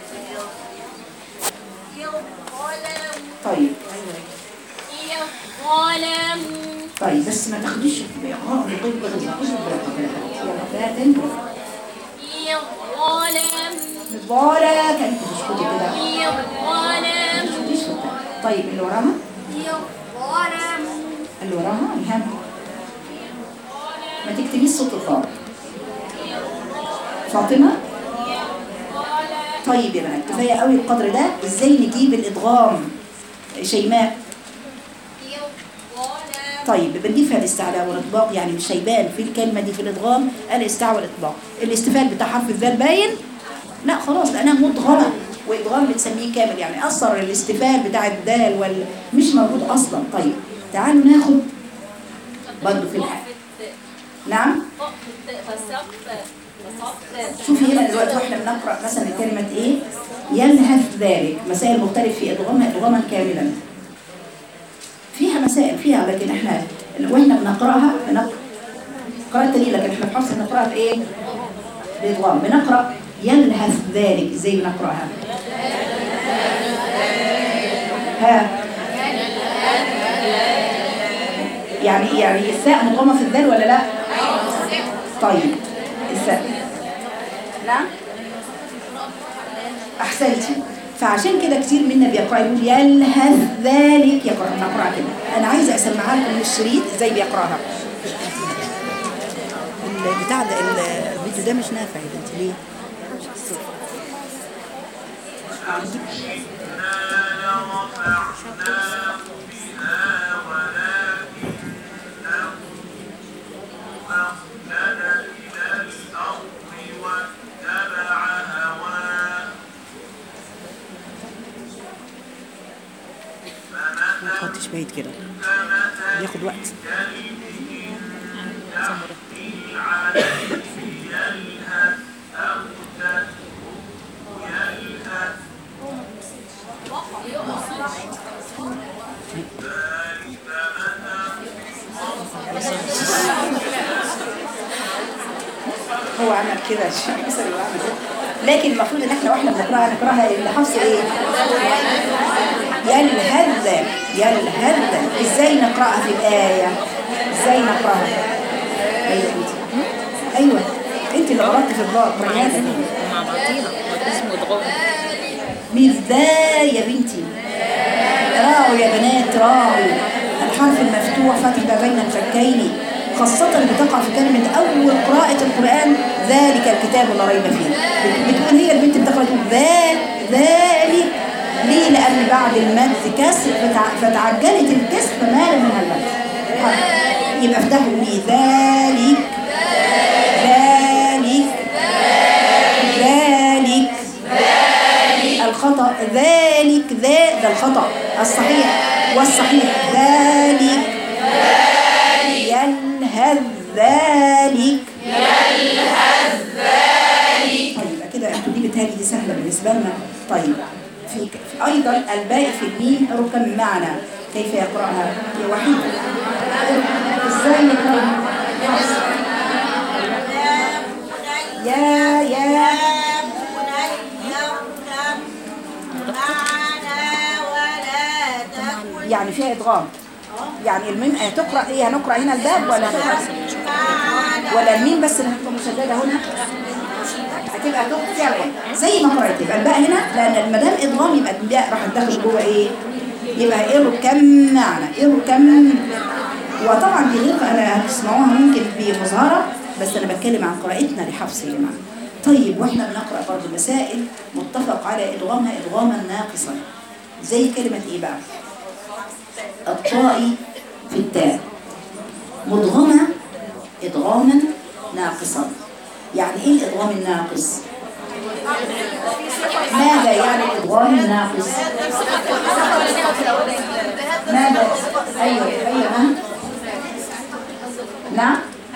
طيب طيب بس ما تاخديش بإقراء لغير كده ما تاخديش بالبركة كده يلا ده تاني مبارك انت مش كده كده مش كديش كده طيب اللي وراها اللي وراها الهم ما تكتبيش صوت الضاد فاطمة طيب يا بنات كفاية قوي القدر ده ازاي نجيب الادغام شيماء طيب بنجيب فيها الاستعلاء والاطباق يعني مش هيبان في الكلمة دي في الادغام الاستعلاء والاطباق الاستفال بتاع حرف الذال باين لا خلاص لانها مدغمة وادغام بتسميه كامل يعني اثر الاستفال بتاع الدال وال مش موجود اصلا طيب تعالوا ناخد برضه في الحق نعم شوفي هنا دلوقتي واحنا بنقرا مثلا كلمه ايه يلهث ذلك مسائل مختلف في ادغامها ادغاما كاملا فيها مسائل فيها لكن احنا واحنا بنقراها بنقرا قراءة تانية لكن احنا في حفص بنقراها بايه؟ بادغام بنقرا يلهث ذلك ازاي بنقراها؟ ها يعني يعني الثاء مضغمه في الذال ولا لا؟ طيب الثاء نعم احسنتي فعشان كده كتير منا بيقرا يقول يلهث ذلك يقرا نقرا كده انا عايزه اسمعها لكم من الشريط ازاي بيقراها البتاع ده الفيديو ده مش نافع يا بنتي ليه؟ ما تحطش بعيد كده بياخد وقت هو عمل كده الشيخ يسر اللي عمل كده لكن المفروض ان احنا واحنا بنقراها نقراها اللي حفص ايه يلهذ يلهذ ازاي نقراها في الايه ازاي نقراها ايوه انت ايوه انت اللي غلطت في الضاد رياضه مع بعضيها اسمه ضغط مش ذا يا بنتي راعوا يا بنات راعوا الحرف المفتوح فتح ما بين الفكين خاصة بتقع في كلمة أول قراءة القرآن ذلك الكتاب لا ريب فيه بت- بتقول هي البنت بتقرأ تقول ذا ذلك ليه؟ لأن بعد المد كسر فتع- فتعجلت الكسر فمال منها المد حرف. يبقى افتحوا لي ذلك ذلك ذلك الخطأ ذلك ذا ده الخطأ الصحيح والصحيح ذلك يلهث ذلك طيب كده انتوا دي بتهيألي دي سهلة بالنسبة لنا طيب في في أيضا الباء في الميم ركن معنا كيف يقرأها يا وحيد ازاي يقرأها يا يا يعني فيها ادغام يعني الميم هتقرا ايه هنقرا هنا الباب ولا ولا الميم بس اللي هتبقى مشدده هنا هتبقى هتقرا فعلا زي ما قرات يبقى الباء هنا لان ما دام ادغام يبقى الباء راح تدخل جوه ايه يبقى اركم معنا اركم وطبعا دي غير انا هتسمعوها ممكن بمظهره بس انا بتكلم عن قراءتنا لحفص يا جماعه طيب واحنا بنقرا برضه مسائل متفق على ادغامها ادغاما ناقصا زي كلمه ايه بقى الطاء في التاء مدغمة إدغاما ناقصا يعني إيه الإدغام الناقص؟ ماذا يعني الإدغام الناقص؟ ماذا؟ أيوة أيوة ها؟ نعم؟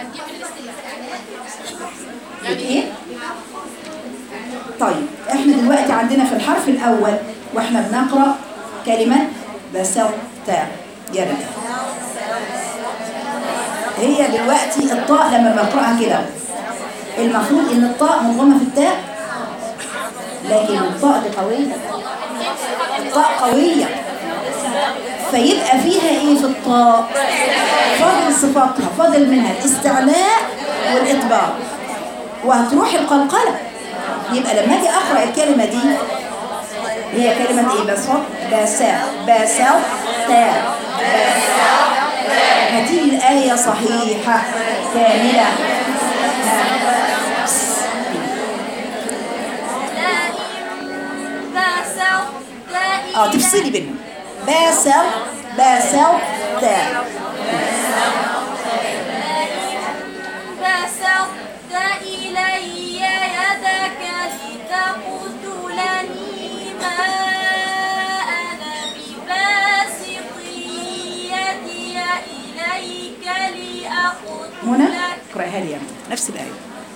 إيه؟ طيب احنا دلوقتي عندنا في الحرف الأول واحنا بنقرأ كلمة بسوت يا بنت هي دلوقتي الطاء لما بقرأها كده المفروض ان الطاء مضغمة في التاء لكن الطاء دي قوية الطاء قوية فيبقى فيها ايه في الطاء فاضل صفاتها فاضل منها الاستعلاء والاطباق وهتروح القلقلة يبقى لما اجي اقرأ الكلمة دي هي كلمة ايه بصوت باسا باسا تاء هذه الآية صحيحة كاملة اه تفصلي بينهم باسا باسا تاء بسطت إلي يدك لتقتلني اقرأها لي يعني نفس الآية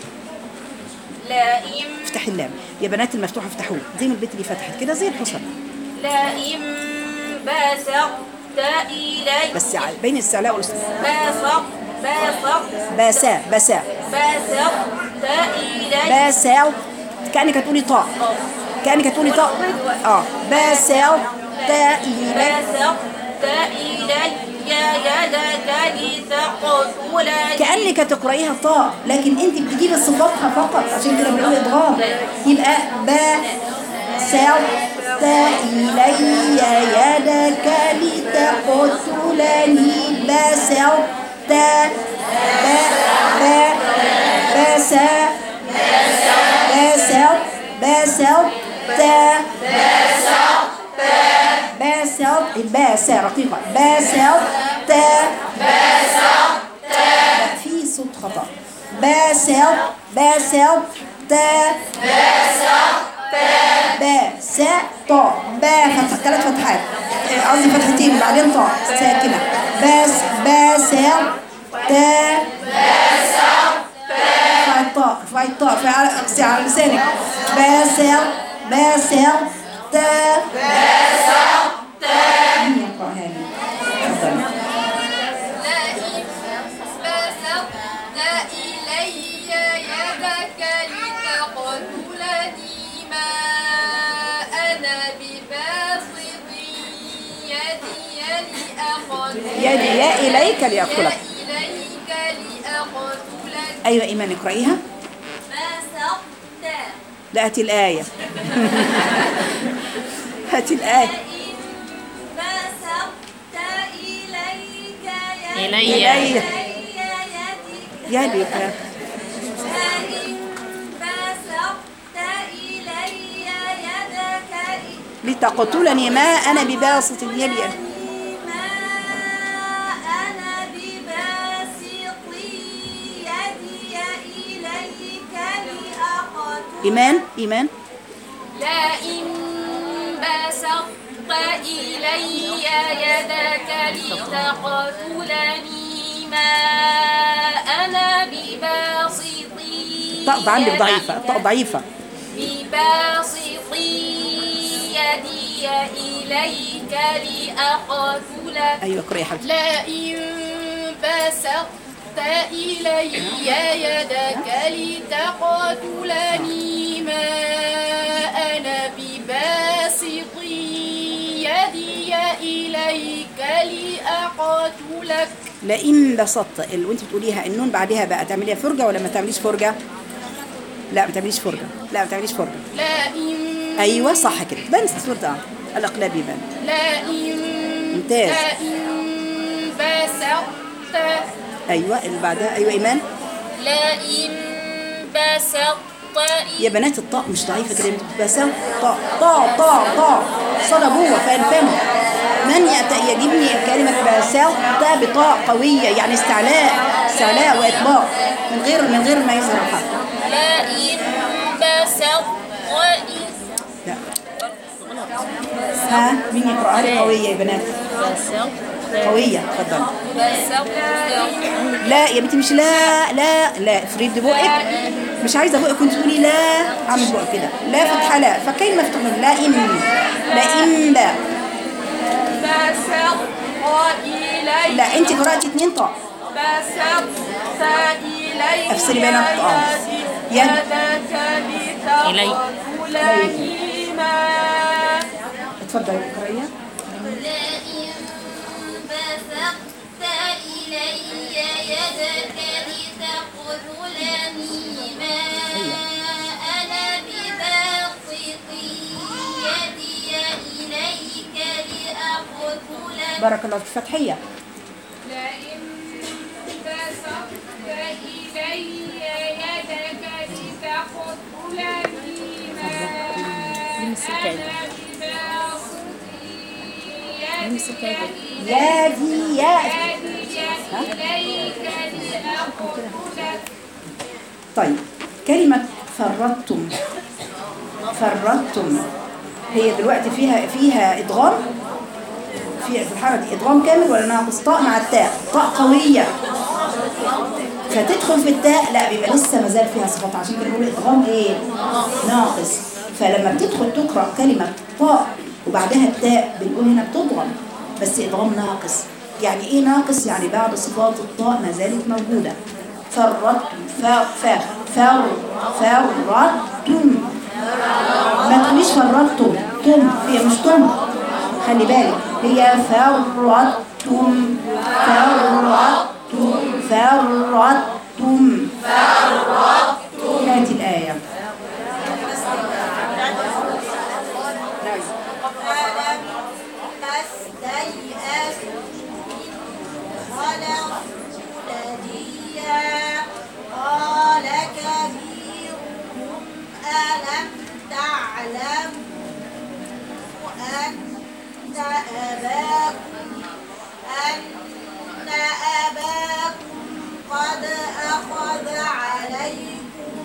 لئن افتحي اللام يا بنات المفتوحة افتحوه زي ما البيت اللي فتحت كده زي الحصن لئن بسطت إلي بس ع- بين الاستعلاء والاستعلاء بسط بسط باسا باسا بسطت إلي باسا كأنك هتقولي طاء كأنك هتقولي طاء اه باسا تاء إلي بسطت إلي يدك لتقتلني كأنك تقرأيها طاء لكن انت بتجيبي صفاتها فقط عشان كده بنقول ادغام يبقى با ساو تا إلي يدك لتقتلني با ساو تا با با با سا با ساو با ساو تا با ساو الباء سا رقيقة با ساو تا في صوت خطأ باسل باسل تا باسل طا با فتح ثلاث فتحات آه، قصدي فتحتين بعدين طا ساكنة باس باسل تا فاي الطاء فاي الطاء في على اقصي على لسانك باسل باسل تا مين يقرأها لي؟ تفضلي. لئن بسطت إلي يدك لتقتلني ما أنا بباسط يدي لأقتلك يدي يا إليك ليأكلك إليك لأقتلك أيوة إيمان اقرأيها بسطت لا هاتي الآية هاتي الآية لئن بسطت إليك إلي. إلي. يدك يدك لئن بسطت إلي يدك لتقتلني ما أنا بباسط يدي ما أنا بباسط يدي إليك لأقتلك إيمان إيمان لئن بسطت إلي يدك لتقتلني ما أنا بباسط الطاء عندك يدي- ضعيفة الطاء ضعيفة بباسط يدي إليك لأقتلك أيوة اقرأي يا حبيبتي لئن بسطت إلي يدك لتقتلني ما أنا بباسط يدي إليك لأقتلك لئن بسطت ال- وانت بتقوليها النون بعدها بقى تعمليها فرجة ولا ما تعمليش فرجة لا ما تعمليش فرجة لا ما تعمليش فرجة لئن أيوة صح كده بان صورة اه الأقلاب يبان لئن ممتاز. لئن بسطت أيوة اللي بعدها أيوة إيمان لئن بسطت يا بنات الطاء مش ضعيفة كده بسام طاء طاء طاء طاء صدى جوه فانفهموا من يأتي يجيبني كلمة بسام طاء بطاء قوية يعني استعلاء استعلاء وإطباق من غير من غير ما يظهر الحرف لئن بسطت لا ها مين يقرأها لي قوية يا بنات قوية اتفضل بسطت لا يا بنتي مش لا لا لا افرد بقك مش عايزه بقك كنت تقولي لا اعمل بقك كده لا فتحه لا فكين مفتوح لا ان لا ان با بسطت إلي لا انت قراتي اتنين طاء بسطت إلي أفصلي بين الطعام. يد. يدك إلي. لتقتلني ما اتفضلي اقرايها لئن بسطت إلي يدك لتقتلني ما أنا بباسط يدي إليك لأقتلك بارك الله في فتحيه لئن بسطت إلي يدك لتقتلني ما أنا بباسط يدي يا دي يا إليك لأقتلك طيب كلمه فرطتم فرطتم هي دلوقتي فيها فيها ادغام في في الحركه دي ادغام كامل ولا ناقص طاء مع التاء طاء قويه فتدخل في التاء لا بيبقى لسه ما زال فيها صفات عشان كده بنقول ادغام ايه ناقص فلما بتدخل تقرا كلمه طاء وبعدها التاء بنقول هنا بتضغم بس ادغام ناقص يعني ايه ناقص يعني بعد صفات الطاء ما زالت موجوده فرت ف ف فر فرتم ما تقوليش فرطتم تم هي مش تم خلي بالك هي فرطتم فرطتم فرطتم فرطتم هاتي الآية قال كبيرهم ألم تعلموا أن أباكم أن أباكم قد أخذ عليكم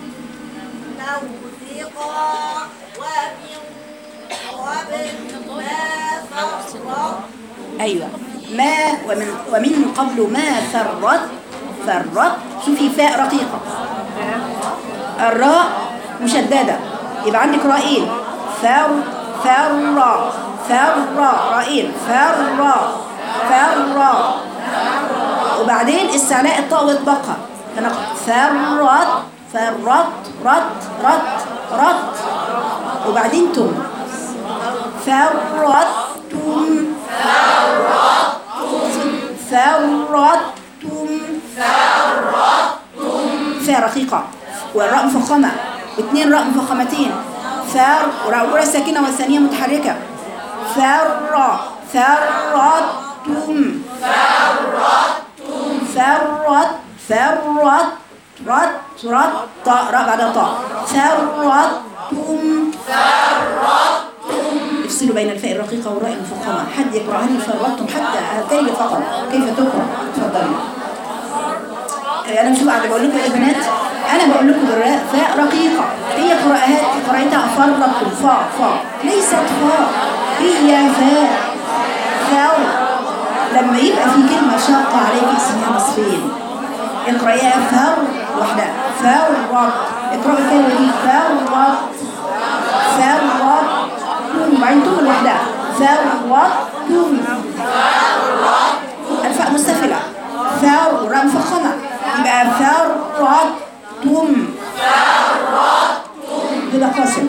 موثقا ومن قبل ما فرط أيوة ما ومن ومن قبل ما فرت فرت شوفي فاء رقيقة الراء مشددة يبقى عندك رائين فر فر فر رائين فر فر وبعدين استعلاء الطاء والبقى فنقول فرت فرت رت رت رت وبعدين تم فرتم فرتم فاء رقيقة والراء مفخمة واثنين راء مفخمتين فر وراء الأولى ساكنة والثانية متحركة فر فرتم فرت فرت رت رت طاء راء بعدها طاء فرتم افصلوا بين الفاء الرقيقة والراء المفخمة حد يقرأها لي فرتم حتى كلمة فقط كيف تقرأ تفضلي انا مش قاعده بقول لكم يا بنات انا بقول لكم بالراء فاء رقيقه هي قراءات قراءتها فرقتم فاء فاء ليست فاء هي فاء فاء لما يبقى في كلمه شاقه عليك اسمها نصفين اقرايها فاء وحدها فاء رط اقراي الكلمه دي فاء رط فاء رط وبعدين تم لوحدها فاء رط الفاء مستفله فاء وراء مفخمه يبقى فرطتم كده قاسم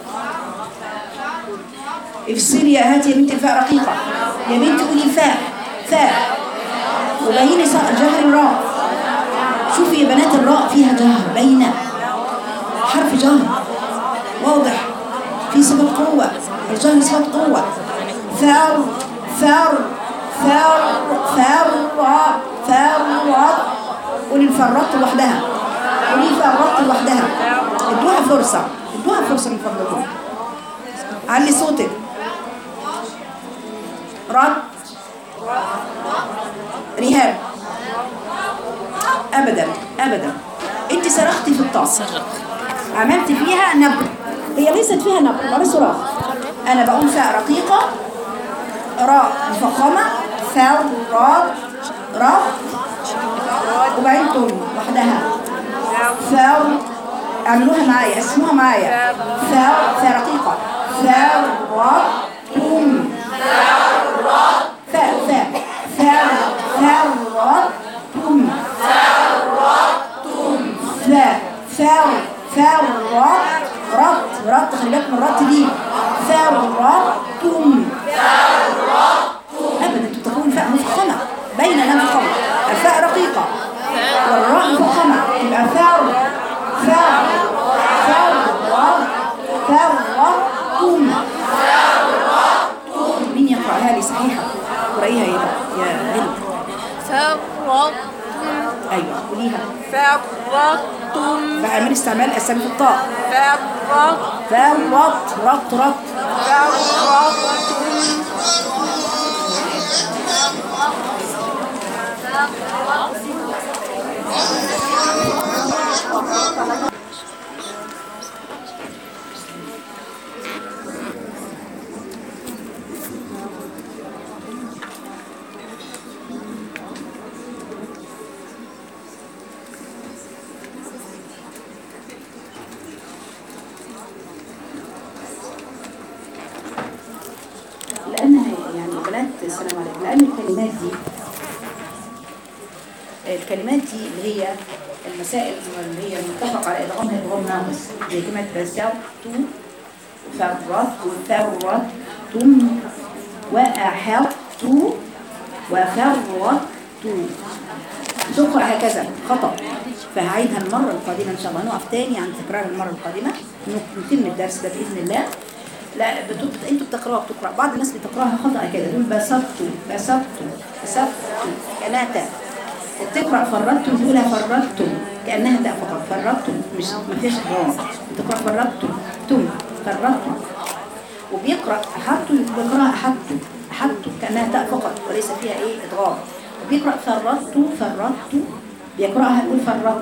افصلي يا هاتي يا بنت الفاء رقيقة يا بنت قولي فاء فاء وبيني جهر الراء شوفي يا بنات الراء فيها جهر باينة حرف جهر واضح في صفة قوة الجهر صفة قوة فر فر فر فر فرط قولي فرطت لوحدها قولي فرطت لوحدها ادوها فرصة ادوها فرصة من فضلكم علي صوتك رد رهاب ابدا ابدا انت صرختي في الطاس عملت فيها نبر هي ليست فيها نبر ولا صراخ انا بقول فاء رقيقه راء مفخمه فاء راء راء وبعدين تم وحدها فاء اعملوها معايا اسموها معايا فاء فاء رقيقه فاء راء تم فاء فاء فاء فاء راء تم فاء فاء فاء راء رط رط خلي بالك من الرط دي فاء راء تم ابدا انتوا تقولون فاء مفخمه بين انها مفخمه الفاء رقيقه والراء مفخمه يبقى فاء فاء فاء راء فاء راء تم مين يقراها لي صحيحه قرأيها يا يا هند فرطتم ايوه قوليها فرطتم بقى اعملي استعمال اسامي في الطاء فرط فاء رط رط رط فرطتم السلام عليكم لأن الكلمات دي الكلمات دي اللي هي المسائل اللي هي متفق على إدغامها إدغام ناقص زي كلمة بسرت فرت وفرتم وأحط وفرت تقرأ هكذا خطأ فهعيدها المرة القادمة إن شاء الله نقف تاني عن تكرار المرة القادمة نتم الدرس ده بإذن الله لا بتبت... انتوا بتقراها بتقرا بعض الناس بتقراها خطأ كده يقول بسطت بسطت بسطت كأنها تاء وبتقرا فرطتم تقولها فرطتم كأنها تاء فقط فرطتم مش ما فيش إدغام بتقرا فرطتم تم فرطتم وبيقرا احطوا بيقراها احطوا احطوا كأنها تاء فقط وليس فيها ايه ادغام وبيقرا فرطت فرطت بيقراها يقول فرطت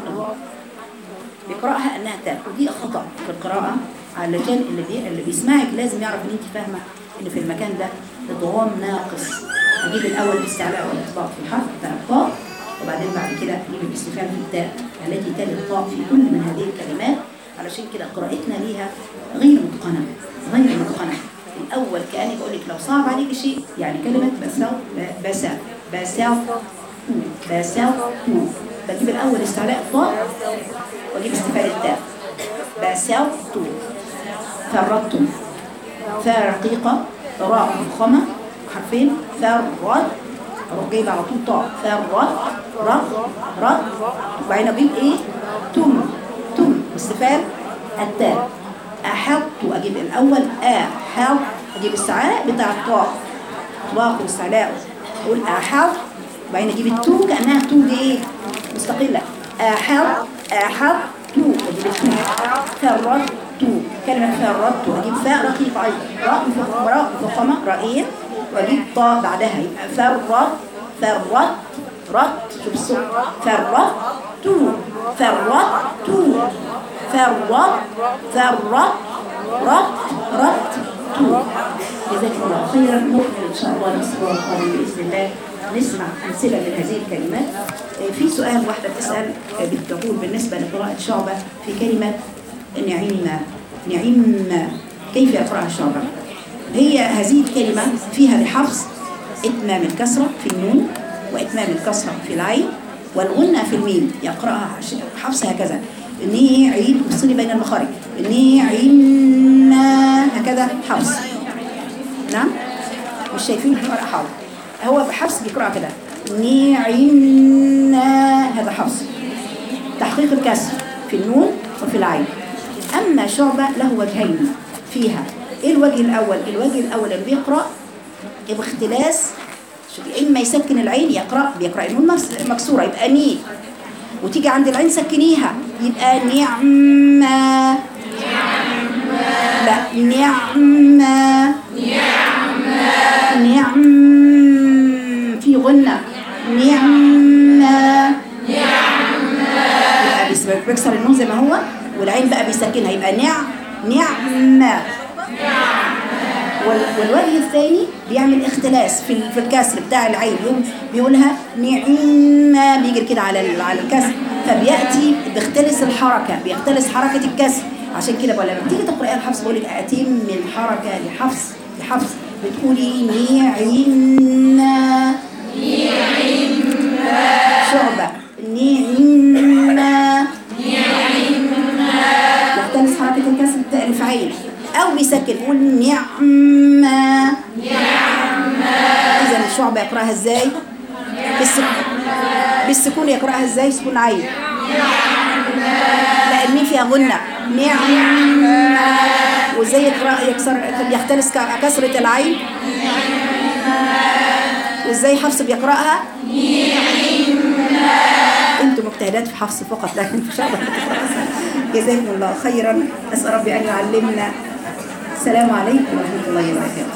بيقراها انها تاء ودي خطا في القراءه علشان اللي بي... اللي بيسمعك لازم يعرف ان انت فاهمه ان في المكان ده ادغام ناقص اجيب الاول الاستعلاء والاطباق في الحرف بتاع الطاء وبعدين بعد كده اجيب الاستفهام في التاء التي تلي الطاء في كل من هذه الكلمات علشان كده قراءتنا ليها غير متقنه غير متقنه الاول كاني بقول لك لو صعب عليك شيء يعني كلمه بساو بسا بساو بساو بجيب الاول استعلاء الطاء واجيب استفهام التاء بساوت فرطتم فاء رقيقة راء مفخمة حرفين فرط اروح جايب على طول طاء فرط رق رق وبعدين اجيب ايه تم تم استفهام التاء احط اجيب الاول احط اجيب السعاء بتاع الطاء اطلاق واستعلاء اقول احط وبعدين اجيب التو كانها تو دي ايه مستقله احط احط تو اجيب التو فرطت كلمة فرطت اجيب فاء رقيقة ايضا راء مفخمة راء مفخمة رائين واجيب طاء بعدها يبقى فرط فرط رط شوف الصوت فرط تو فرط تو فرط فرط رط رط تو جزاكم الله خيرا نكمل ان شاء الله الاسبوع القادم باذن الله نسمع امثله من هذه الكلمات في سؤال واحده بتسال بتقول بالنسبه لقراءه شعبه في كلمه نعم نعم كيف يقراها شعبه هي هذه الكلمه فيها بحفظ اتمام الكسره في النون واتمام الكسره في العين والغنى في الميم يقراها حفص هكذا ني عين افصلي بين المخارج ني عين هكذا حفص نعم مش شايفين القراءة حاضر هو بحفص بيقرأ كده نعنا هذا حفص تحقيق الكسر في النون وفي العين أما شعبة له وجهين فيها إيه الوجه الأول الوجه الأول اللي بيقرأ باختلاس شوفي إما يسكن العين يقرأ بيقرأ النون مكسورة يبقى ني وتيجي عند العين سكنيها يبقى نعمة لا نعمة نعم في غنة نعمة يبقى بيس- بيكسر النون زي ما هو والعين بقى بيسكنها يبقى نع نعمة وال- والوجه الثاني بيعمل اختلاس في ال- في الكسر بتاع العين يوم بيقولها نعمة بيجري كده على ال- على الكسر فبياتي بيختلس الحركه بيختلس حركه الكسر عشان كده بقول لما تيجي تقراي الحفص بقول لك اتم الحركه لحفص لحفص بتقولي نعمة شعبة نعمة يختلس حركة الكسر بتاع الفعيل أو بيسكن يقول نعمة إذا الشعبة يقرأها إزاي؟ بالسكون بالسكون يقرأها إزاي؟ سكون عين لا الميم فيها غنة نعمة وإزاي يقرأ يكسر يختلس ك- كسرة العين وإزاي حفص بيقرأها انتم مجتهدات في حفظ فقط لكن ان شاء الله جزاكم الله خيرا اسال ربي ان يعلمنا السلام عليكم ورحمه الله وبركاته